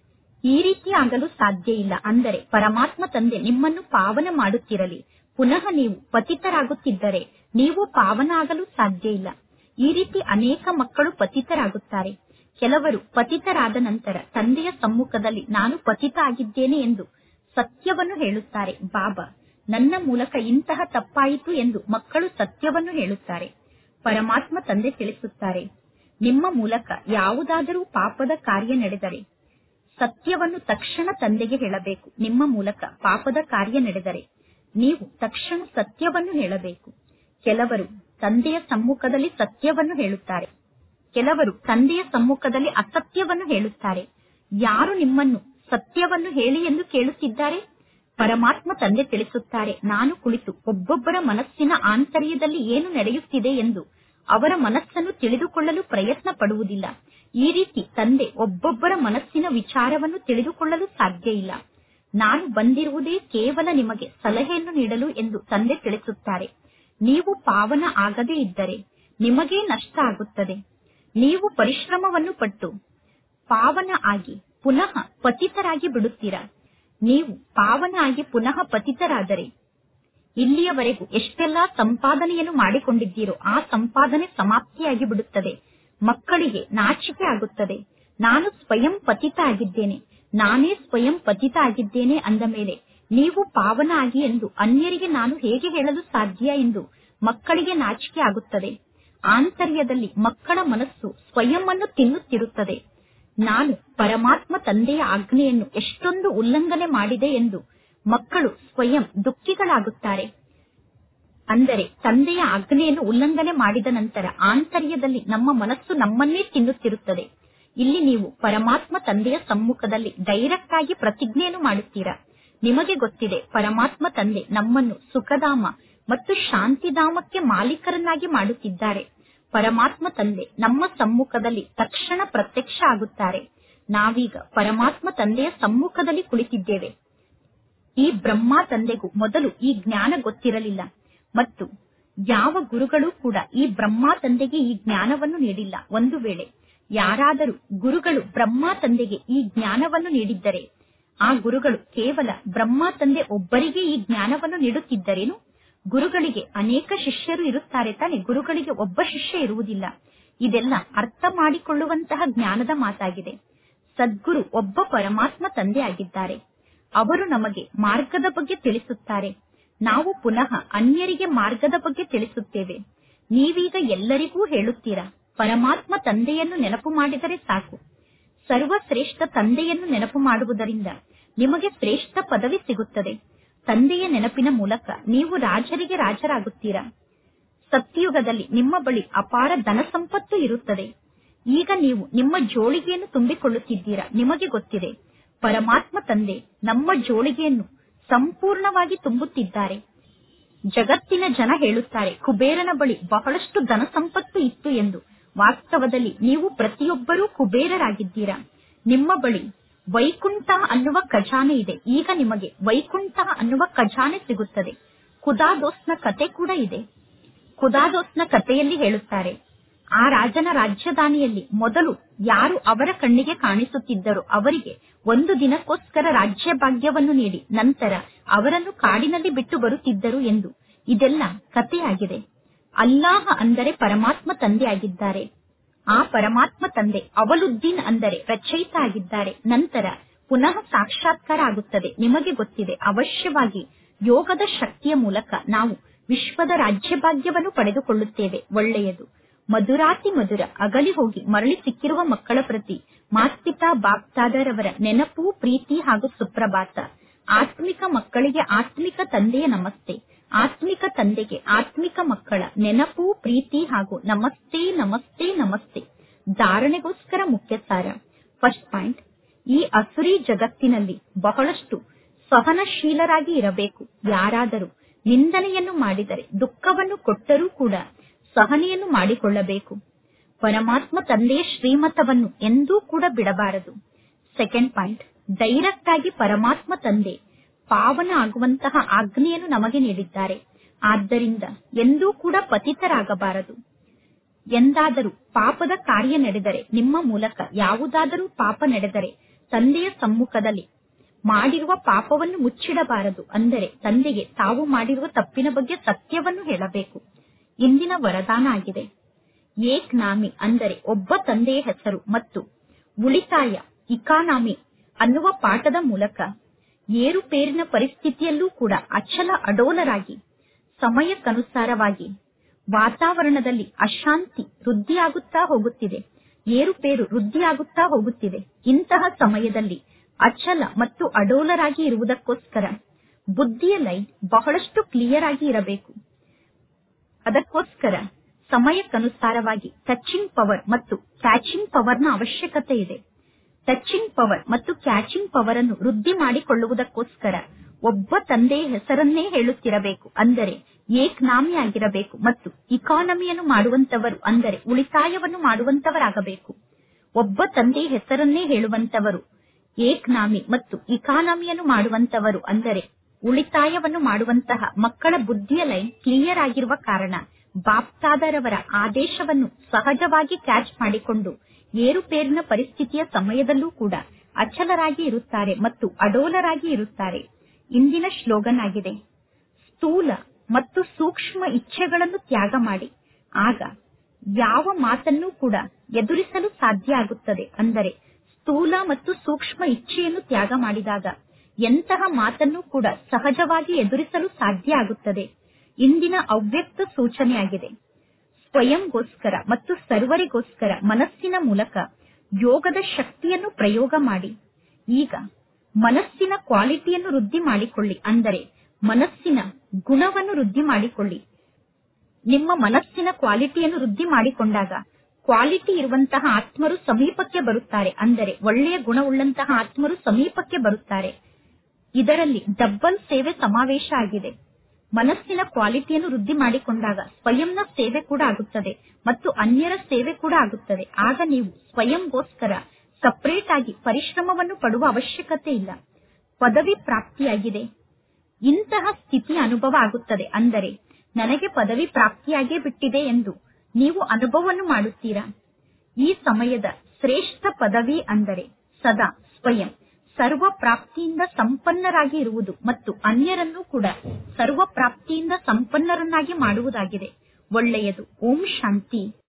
ಈ ರೀತಿ ಆಗಲು ಸಾಧ್ಯ ಇಲ್ಲ ಅಂದರೆ ಪರಮಾತ್ಮ ತಂದೆ ನಿಮ್ಮನ್ನು ಪಾವನ ಮಾಡುತ್ತಿರಲಿ ಪುನಃ ನೀವು ಪತಿತರಾಗುತ್ತಿದ್ದರೆ ನೀವು ಪಾವನ ಆಗಲು ಸಾಧ್ಯ ಇಲ್ಲ ಈ ರೀತಿ ಅನೇಕ ಮಕ್ಕಳು ಪತಿತರಾಗುತ್ತಾರೆ ಕೆಲವರು ಪತಿತರಾದ ನಂತರ ತಂದೆಯ ಸಮ್ಮುಖದಲ್ಲಿ ನಾನು ಪತಿತ ಆಗಿದ್ದೇನೆ ಎಂದು ಸತ್ಯವನ್ನು ಹೇಳುತ್ತಾರೆ ಬಾಬಾ ನನ್ನ ಮೂಲಕ ಇಂತಹ ತಪ್ಪಾಯಿತು ಎಂದು ಮಕ್ಕಳು ಸತ್ಯವನ್ನು ಹೇಳುತ್ತಾರೆ ಪರಮಾತ್ಮ ತಂದೆ ತಿಳಿಸುತ್ತಾರೆ ನಿಮ್ಮ ಮೂಲಕ ಯಾವುದಾದರೂ ಪಾಪದ ಕಾರ್ಯ ನಡೆದರೆ ಸತ್ಯವನ್ನು ತಕ್ಷಣ ತಂದೆಗೆ ಹೇಳಬೇಕು ನಿಮ್ಮ ಮೂಲಕ ಪಾಪದ ಕಾರ್ಯ ನಡೆದರೆ ನೀವು ತಕ್ಷಣ ಸತ್ಯವನ್ನು ಹೇಳಬೇಕು ಕೆಲವರು ತಂದೆಯ ಸಮ್ಮುಖದಲ್ಲಿ ಸತ್ಯವನ್ನು ಹೇಳುತ್ತಾರೆ ಕೆಲವರು ತಂದೆಯ ಸಮ್ಮುಖದಲ್ಲಿ ಅಸತ್ಯವನ್ನು ಹೇಳುತ್ತಾರೆ ಯಾರು ನಿಮ್ಮನ್ನು ಸತ್ಯವನ್ನು ಹೇಳಿ ಎಂದು ಕೇಳುತ್ತಿದ್ದಾರೆ ಪರಮಾತ್ಮ ತಂದೆ ತಿಳಿಸುತ್ತಾರೆ ನಾನು ಕುಳಿತು ಒಬ್ಬೊಬ್ಬರ ಮನಸ್ಸಿನ ಆಂತರ್ಯದಲ್ಲಿ ಏನು ನಡೆಯುತ್ತಿದೆ ಎಂದು ಅವರ ಮನಸ್ಸನ್ನು ತಿಳಿದುಕೊಳ್ಳಲು ಪ್ರಯತ್ನ ಪಡುವುದಿಲ್ಲ ಈ ರೀತಿ ತಂದೆ ಒಬ್ಬೊಬ್ಬರ ಮನಸ್ಸಿನ ವಿಚಾರವನ್ನು ತಿಳಿದುಕೊಳ್ಳಲು ಸಾಧ್ಯ ಇಲ್ಲ ನಾನು ಬಂದಿರುವುದೇ ಕೇವಲ ನಿಮಗೆ ಸಲಹೆಯನ್ನು ನೀಡಲು ಎಂದು ತಂದೆ ತಿಳಿಸುತ್ತಾರೆ ನೀವು ಪಾವನ ಆಗದೇ ಇದ್ದರೆ ನಿಮಗೇ ನಷ್ಟ ಆಗುತ್ತದೆ ನೀವು ಪರಿಶ್ರಮವನ್ನು ಪಟ್ಟು ಪಾವನ ಆಗಿ ಪುನಃ ಪತಿತರಾಗಿ ಬಿಡುತ್ತೀರಾ ನೀವು ಪಾವನ ಆಗಿ ಪುನಃ ಪತಿತರಾದರೆ ಇಲ್ಲಿಯವರೆಗೂ ಎಷ್ಟೆಲ್ಲಾ ಸಂಪಾದನೆಯನ್ನು ಮಾಡಿಕೊಂಡಿದ್ದೀರೋ ಆ ಸಂಪಾದನೆ ಸಮಾಪ್ತಿಯಾಗಿ ಬಿಡುತ್ತದೆ ಮಕ್ಕಳಿಗೆ ನಾಚಿಕೆ ಆಗುತ್ತದೆ ನಾನು ಸ್ವಯಂ ಪತಿತ ಆಗಿದ್ದೇನೆ ನಾನೇ ಸ್ವಯಂ ಪತಿತ ಆಗಿದ್ದೇನೆ ಅಂದ ಮೇಲೆ ನೀವು ಪಾವನ ಆಗಿ ಎಂದು ಅನ್ಯರಿಗೆ ನಾನು ಹೇಗೆ ಹೇಳಲು ಸಾಧ್ಯ ಎಂದು ಮಕ್ಕಳಿಗೆ ನಾಚಿಕೆ ಆಗುತ್ತದೆ ಆಂತರ್ಯದಲ್ಲಿ ಮಕ್ಕಳ ಮನಸ್ಸು ಸ್ವಯಂ ಅನ್ನು ತಿನ್ನುತ್ತಿರುತ್ತದೆ ನಾನು ಪರಮಾತ್ಮ ತಂದೆಯ ಆಜ್ಞೆಯನ್ನು ಎಷ್ಟೊಂದು ಉಲ್ಲಂಘನೆ ಮಾಡಿದೆ ಎಂದು ಮಕ್ಕಳು ಸ್ವಯಂ ದುಃಖಿಗಳಾಗುತ್ತಾರೆ ಅಂದರೆ ತಂದೆಯ ಆಜ್ಞೆಯನ್ನು ಉಲ್ಲಂಘನೆ ಮಾಡಿದ ನಂತರ ಆಂತರ್ಯದಲ್ಲಿ ನಮ್ಮ ಮನಸ್ಸು ನಮ್ಮನ್ನೇ ತಿನ್ನುತ್ತಿರುತ್ತದೆ ಇಲ್ಲಿ ನೀವು ಪರಮಾತ್ಮ ತಂದೆಯ ಸಮ್ಮುಖದಲ್ಲಿ ಡೈರೆಕ್ಟ್ ಆಗಿ ಪ್ರತಿಜ್ಞೆಯನ್ನು ಮಾಡುತ್ತೀರಾ ನಿಮಗೆ ಗೊತ್ತಿದೆ ಪರಮಾತ್ಮ ತಂದೆ ನಮ್ಮನ್ನು ಸುಖಧಾಮ ಮತ್ತು ಶಾಂತಿಧಾಮಕ್ಕೆ ಮಾಲೀಕರನ್ನಾಗಿ ಮಾಡುತ್ತಿದ್ದಾರೆ ಪರಮಾತ್ಮ ತಂದೆ ನಮ್ಮ ಸಮ್ಮುಖದಲ್ಲಿ ತಕ್ಷಣ ಪ್ರತ್ಯಕ್ಷ ಆಗುತ್ತಾರೆ ನಾವೀಗ ಪರಮಾತ್ಮ ತಂದೆಯ ಸಮ್ಮುಖದಲ್ಲಿ ಕುಳಿತಿದ್ದೇವೆ ಈ ಬ್ರಹ್ಮ ತಂದೆಗೂ ಮೊದಲು ಈ ಜ್ಞಾನ ಗೊತ್ತಿರಲಿಲ್ಲ ಮತ್ತು ಯಾವ ಗುರುಗಳು ಕೂಡ ಈ ಬ್ರಹ್ಮ ತಂದೆಗೆ ಈ ಜ್ಞಾನವನ್ನು ನೀಡಿಲ್ಲ ಒಂದು ವೇಳೆ ಯಾರಾದರೂ ಗುರುಗಳು ಬ್ರಹ್ಮ ತಂದೆಗೆ ಈ ಜ್ಞಾನವನ್ನು ನೀಡಿದ್ದರೆ ಆ ಗುರುಗಳು ಕೇವಲ ಬ್ರಹ್ಮ ತಂದೆ ಒಬ್ಬರಿಗೆ ಈ ಜ್ಞಾನವನ್ನು ನೀಡುತ್ತಿದ್ದರೇನು ಗುರುಗಳಿಗೆ ಅನೇಕ ಶಿಷ್ಯರು ಇರುತ್ತಾರೆ ತಾನೆ ಗುರುಗಳಿಗೆ ಒಬ್ಬ ಶಿಷ್ಯ ಇರುವುದಿಲ್ಲ ಇದೆಲ್ಲ ಅರ್ಥ ಮಾಡಿಕೊಳ್ಳುವಂತಹ ಜ್ಞಾನದ ಮಾತಾಗಿದೆ ಸದ್ಗುರು ಒಬ್ಬ ಪರಮಾತ್ಮ ತಂದೆ ಆಗಿದ್ದಾರೆ ಅವರು ನಮಗೆ ಮಾರ್ಗದ ಬಗ್ಗೆ ತಿಳಿಸುತ್ತಾರೆ ನಾವು ಪುನಃ ಅನ್ಯರಿಗೆ ಮಾರ್ಗದ ಬಗ್ಗೆ ತಿಳಿಸುತ್ತೇವೆ ನೀವೀಗ ಎಲ್ಲರಿಗೂ ಹೇಳುತ್ತೀರಾ ಪರಮಾತ್ಮ ತಂದೆಯನ್ನು ನೆನಪು ಮಾಡಿದರೆ ಸಾಕು ಸರ್ವಶ್ರೇಷ್ಠ ತಂದೆಯನ್ನು ನೆನಪು ಮಾಡುವುದರಿಂದ ನಿಮಗೆ ಶ್ರೇಷ್ಠ ಪದವಿ ಸಿಗುತ್ತದೆ ತಂದೆಯ ನೆನಪಿನ ಮೂಲಕ ನೀವು ರಾಜರಿಗೆ ರಾಜರಾಗುತ್ತೀರಾ ಸತ್ಯಯುಗದಲ್ಲಿ ನಿಮ್ಮ ಬಳಿ ಅಪಾರ ಧನ ಸಂಪತ್ತು ಇರುತ್ತದೆ ಈಗ ನೀವು ನಿಮ್ಮ ಜೋಳಿಗೆಯನ್ನು ತುಂಬಿಕೊಳ್ಳುತ್ತಿದ್ದೀರಾ ನಿಮಗೆ ಗೊತ್ತಿದೆ ಪರಮಾತ್ಮ ತಂದೆ ನಮ್ಮ ಜೋಳಿಗೆಯನ್ನು ಸಂಪೂರ್ಣವಾಗಿ ತುಂಬುತ್ತಿದ್ದಾರೆ ಜಗತ್ತಿನ ಜನ ಹೇಳುತ್ತಾರೆ ಕುಬೇರನ ಬಳಿ ಬಹಳಷ್ಟು ಧನ ಸಂಪತ್ತು ಇತ್ತು ಎಂದು ವಾಸ್ತವದಲ್ಲಿ ನೀವು ಪ್ರತಿಯೊಬ್ಬರೂ ಕುಬೇರರಾಗಿದ್ದೀರಾ ನಿಮ್ಮ ಬಳಿ ವೈಕುಂಠ ಅನ್ನುವ ಖಜಾನೆ ಇದೆ ಈಗ ನಿಮಗೆ ವೈಕುಂಠ ಅನ್ನುವ ಖಜಾನೆ ಸಿಗುತ್ತದೆ ಖುದಾದೋಸ್ನ ಕತೆ ಕೂಡ ಇದೆ ಖುದಾದೋಸ್ನ ಕಥೆಯಲ್ಲಿ ಹೇಳುತ್ತಾರೆ ಆ ರಾಜನ ರಾಜ್ಯದಾನಿಯಲ್ಲಿ ಮೊದಲು ಯಾರು ಅವರ ಕಣ್ಣಿಗೆ ಕಾಣಿಸುತ್ತಿದ್ದರೋ ಅವರಿಗೆ ಒಂದು ದಿನಕ್ಕೋಸ್ಕರ ರಾಜ್ಯ ಭಾಗ್ಯವನ್ನು ನೀಡಿ ನಂತರ ಅವರನ್ನು ಕಾಡಿನಲ್ಲಿ ಬಿಟ್ಟು ಬರುತ್ತಿದ್ದರು ಎಂದು ಇದೆಲ್ಲ ಕಥೆಯಾಗಿದೆ ಅಲ್ಲಾಹ ಅಂದರೆ ಪರಮಾತ್ಮ ತಂದೆ ಆಗಿದ್ದಾರೆ ಆ ಪರಮಾತ್ಮ ತಂದೆ ಅವಲುದ್ದೀನ್ ಅಂದರೆ ರಚಯಿತ ಆಗಿದ್ದಾರೆ ನಂತರ ಪುನಃ ಸಾಕ್ಷಾತ್ಕಾರ ಆಗುತ್ತದೆ ನಿಮಗೆ ಗೊತ್ತಿದೆ ಅವಶ್ಯವಾಗಿ ಯೋಗದ ಶಕ್ತಿಯ ಮೂಲಕ ನಾವು ವಿಶ್ವದ ರಾಜ್ಯ ಭಾಗ್ಯವನ್ನು ಪಡೆದುಕೊಳ್ಳುತ್ತೇವೆ ಒಳ್ಳೆಯದು ಮಧುರಾತಿ ಮಧುರ ಅಗಲಿ ಹೋಗಿ ಮರಳಿ ಸಿಕ್ಕಿರುವ ಮಕ್ಕಳ ಪ್ರತಿ ಮಾಸ್ಪಿತಾ ಬಾಪ್ತಾದರವರ ನೆನಪು ಪ್ರೀತಿ ಹಾಗೂ ಸುಪ್ರಭಾತ ಆತ್ಮಿಕ ಮಕ್ಕಳಿಗೆ ಆತ್ಮಿಕ ತಂದೆಯ ನಮಸ್ತೆ ಆತ್ಮಿಕ ತಂದೆಗೆ ಆತ್ಮಿಕ ಮಕ್ಕಳ ನೆನಪು ಪ್ರೀತಿ ಹಾಗೂ ನಮಸ್ತೆ ನಮಸ್ತೆ ನಮಸ್ತೆ ಧಾರಣೆಗೋಸ್ಕರ ಮುಖ್ಯ ಸಾರ ಫಸ್ಟ್ ಪಾಯಿಂಟ್ ಈ ಅಸುರಿ ಜಗತ್ತಿನಲ್ಲಿ ಬಹಳಷ್ಟು ಸಹನಶೀಲರಾಗಿ ಇರಬೇಕು ಯಾರಾದರೂ ನಿಂದನೆಯನ್ನು ಮಾಡಿದರೆ ದುಃಖವನ್ನು ಕೊಟ್ಟರೂ ಕೂಡ ಸಹನೆಯನ್ನು ಮಾಡಿಕೊಳ್ಳಬೇಕು ಪರಮಾತ್ಮ ತಂದೆಯ ಶ್ರೀಮತವನ್ನು ಎಂದೂ ಕೂಡ ಬಿಡಬಾರದು ಸೆಕೆಂಡ್ ಪಾಯಿಂಟ್ ಡೈರೆಕ್ಟ್ ಆಗಿ ಪರಮಾತ್ಮ ತಂದೆ ಪಾವನ ಆಗುವಂತಹ ಆಜ್ಞೆಯನ್ನು ನಮಗೆ ನೀಡಿದ್ದಾರೆ ಆದ್ದರಿಂದ ಎಂದೂ ಕೂಡ ಪತಿತರಾಗಬಾರದು ಎಂದಾದರೂ ಪಾಪದ ಕಾರ್ಯ ನಡೆದರೆ ನಿಮ್ಮ ಮೂಲಕ ಯಾವುದಾದರೂ ಪಾಪ ನಡೆದರೆ ತಂದೆಯ ಸಮ್ಮುಖದಲ್ಲಿ ಮಾಡಿರುವ ಪಾಪವನ್ನು ಮುಚ್ಚಿಡಬಾರದು ಅಂದರೆ ತಂದೆಗೆ ತಾವು ಮಾಡಿರುವ ತಪ್ಪಿನ ಬಗ್ಗೆ ಸತ್ಯವನ್ನು ಹೇಳಬೇಕು ಇಂದಿನ ವರದಾನ ಆಗಿದೆ ಏಕ್ ನಾಮಿ ಅಂದರೆ ಒಬ್ಬ ತಂದೆಯ ಹೆಸರು ಮತ್ತು ಉಳಿತಾಯ ಇಕಾನಾಮಿ ಅನ್ನುವ ಪಾಠದ ಮೂಲಕ ಏರುಪೇರಿನ ಪರಿಸ್ಥಿತಿಯಲ್ಲೂ ಕೂಡ ಅಚಲ ಅಡೋಲರಾಗಿ ಸಮಯಕ್ಕನುಸಾರವಾಗಿ ವಾತಾವರಣದಲ್ಲಿ ಅಶಾಂತಿ ವೃದ್ಧಿಯಾಗುತ್ತಾ ಹೋಗುತ್ತಿದೆ ಏರುಪೇರು ವೃದ್ಧಿಯಾಗುತ್ತಾ ಹೋಗುತ್ತಿದೆ ಇಂತಹ ಸಮಯದಲ್ಲಿ ಅಚಲ ಮತ್ತು ಅಡೋಲರಾಗಿ ಇರುವುದಕ್ಕೋಸ್ಕರ ಬುದ್ಧಿಯ ಲೈನ್ ಬಹಳಷ್ಟು ಕ್ಲಿಯರ್ ಆಗಿ ಇರಬೇಕು ಅದಕ್ಕೋಸ್ಕರ ಸಮಯಕ್ಕನುಸಾರವಾಗಿ ಟಚಿಂಗ್ ಪವರ್ ಮತ್ತು ಕ್ಯಾಚಿಂಗ್ ಪವರ್ನ ಅವಶ್ಯಕತೆ ಇದೆ ಟಚಿಂಗ್ ಪವರ್ ಮತ್ತು ಕ್ಯಾಚಿಂಗ್ ಪವರ್ ಅನ್ನು ವೃದ್ಧಿ ಮಾಡಿಕೊಳ್ಳುವುದಕ್ಕೋಸ್ಕರ ಒಬ್ಬ ತಂದೆಯ ಹೆಸರನ್ನೇ ಹೇಳುತ್ತಿರಬೇಕು ಅಂದರೆ ಏಕ್ನಾಮಿ ಆಗಿರಬೇಕು ಮತ್ತು ಇಕಾನಮಿಯನ್ನು ಮಾಡುವಂತವರು ಅಂದರೆ ಉಳಿತಾಯವನ್ನು ಮಾಡುವಂತವರಾಗಬೇಕು ಒಬ್ಬ ತಂದೆಯ ಹೆಸರನ್ನೇ ಹೇಳುವಂತವರು ಏಕ್ನಾಮಿ ಮತ್ತು ಇಕಾನಮಿಯನ್ನು ಮಾಡುವಂತವರು ಅಂದರೆ ಉಳಿತಾಯವನ್ನು ಮಾಡುವಂತಹ ಮಕ್ಕಳ ಬುದ್ಧಿಯ ಲೈನ್ ಕ್ಲಿಯರ್ ಆಗಿರುವ ಕಾರಣ ಬಾಪ್ತಾದರವರ ಆದೇಶವನ್ನು ಸಹಜವಾಗಿ ಕ್ಯಾಚ್ ಮಾಡಿಕೊಂಡು ಏರುಪೇರಿನ ಪರಿಸ್ಥಿತಿಯ ಸಮಯದಲ್ಲೂ ಕೂಡ ಅಚಲರಾಗಿ ಇರುತ್ತಾರೆ ಮತ್ತು ಅಡೋಲರಾಗಿ ಇರುತ್ತಾರೆ ಇಂದಿನ ಶ್ಲೋಗನ್ ಆಗಿದೆ ಸ್ಥೂಲ ಮತ್ತು ಸೂಕ್ಷ್ಮ ಇಚ್ಛೆಗಳನ್ನು ತ್ಯಾಗ ಮಾಡಿ ಆಗ ಯಾವ ಮಾತನ್ನೂ ಕೂಡ ಎದುರಿಸಲು ಸಾಧ್ಯ ಆಗುತ್ತದೆ ಅಂದರೆ ಸ್ಥೂಲ ಮತ್ತು ಸೂಕ್ಷ್ಮ ಇಚ್ಛೆಯನ್ನು ತ್ಯಾಗ ಮಾಡಿದಾಗ ಎಂತಹ ಮಾತನ್ನು ಕೂಡ ಸಹಜವಾಗಿ ಎದುರಿಸಲು ಸಾಧ್ಯ ಆಗುತ್ತದೆ ಇಂದಿನ ಅವ್ಯಕ್ತ ಸೂಚನೆಯಾಗಿದೆ ಸ್ವಯಂಗೋಸ್ಕರ ಮತ್ತು ಸರ್ವರಿಗೋಸ್ಕರ ಮನಸ್ಸಿನ ಮೂಲಕ ಯೋಗದ ಶಕ್ತಿಯನ್ನು ಪ್ರಯೋಗ ಮಾಡಿ ಈಗ ಮನಸ್ಸಿನ ಕ್ವಾಲಿಟಿಯನ್ನು ವೃದ್ಧಿ ಮಾಡಿಕೊಳ್ಳಿ ಅಂದರೆ ಮನಸ್ಸಿನ ಗುಣವನ್ನು ವೃದ್ಧಿ ಮಾಡಿಕೊಳ್ಳಿ ನಿಮ್ಮ ಮನಸ್ಸಿನ ಕ್ವಾಲಿಟಿಯನ್ನು ವೃದ್ಧಿ ಮಾಡಿಕೊಂಡಾಗ ಕ್ವಾಲಿಟಿ ಇರುವಂತಹ ಆತ್ಮರು ಸಮೀಪಕ್ಕೆ ಬರುತ್ತಾರೆ ಅಂದರೆ ಒಳ್ಳೆಯ ಗುಣವುಳ್ಳಂತಹ ಆತ್ಮರು ಸಮೀಪಕ್ಕೆ ಬರುತ್ತಾರೆ ಇದರಲ್ಲಿ ಡಬ್ಬಲ್ ಸೇವೆ ಸಮಾವೇಶ ಆಗಿದೆ ಮನಸ್ಸಿನ ಕ್ವಾಲಿಟಿಯನ್ನು ವೃದ್ಧಿ ಮಾಡಿಕೊಂಡಾಗ ಸ್ವಯಂನ ಸೇವೆ ಕೂಡ ಆಗುತ್ತದೆ ಮತ್ತು ಅನ್ಯರ ಸೇವೆ ಕೂಡ ಆಗುತ್ತದೆ ಆಗ ನೀವು ಸ್ವಯಂಗೋಸ್ಕರ ಸಪರೇಟ್ ಆಗಿ ಪರಿಶ್ರಮವನ್ನು ಪಡುವ ಅವಶ್ಯಕತೆ ಇಲ್ಲ ಪದವಿ ಪ್ರಾಪ್ತಿಯಾಗಿದೆ ಇಂತಹ ಸ್ಥಿತಿ ಅನುಭವ ಆಗುತ್ತದೆ ಅಂದರೆ ನನಗೆ ಪದವಿ ಪ್ರಾಪ್ತಿಯಾಗೇ ಬಿಟ್ಟಿದೆ ಎಂದು ನೀವು ಅನುಭವವನ್ನು ಮಾಡುತ್ತೀರಾ ಈ ಸಮಯದ ಶ್ರೇಷ್ಠ ಪದವಿ ಅಂದರೆ ಸದಾ ಸ್ವಯಂ ಸರ್ವ ಪ್ರಾಪ್ತಿಯಿಂದ ಸಂಪನ್ನರಾಗಿ ಇರುವುದು ಮತ್ತು ಅನ್ಯರನ್ನು ಕೂಡ ಸರ್ವ ಪ್ರಾಪ್ತಿಯಿಂದ ಸಂಪನ್ನರನ್ನಾಗಿ ಮಾಡುವುದಾಗಿದೆ ಒಳ್ಳೆಯದು ಓಂ ಶಾಂತಿ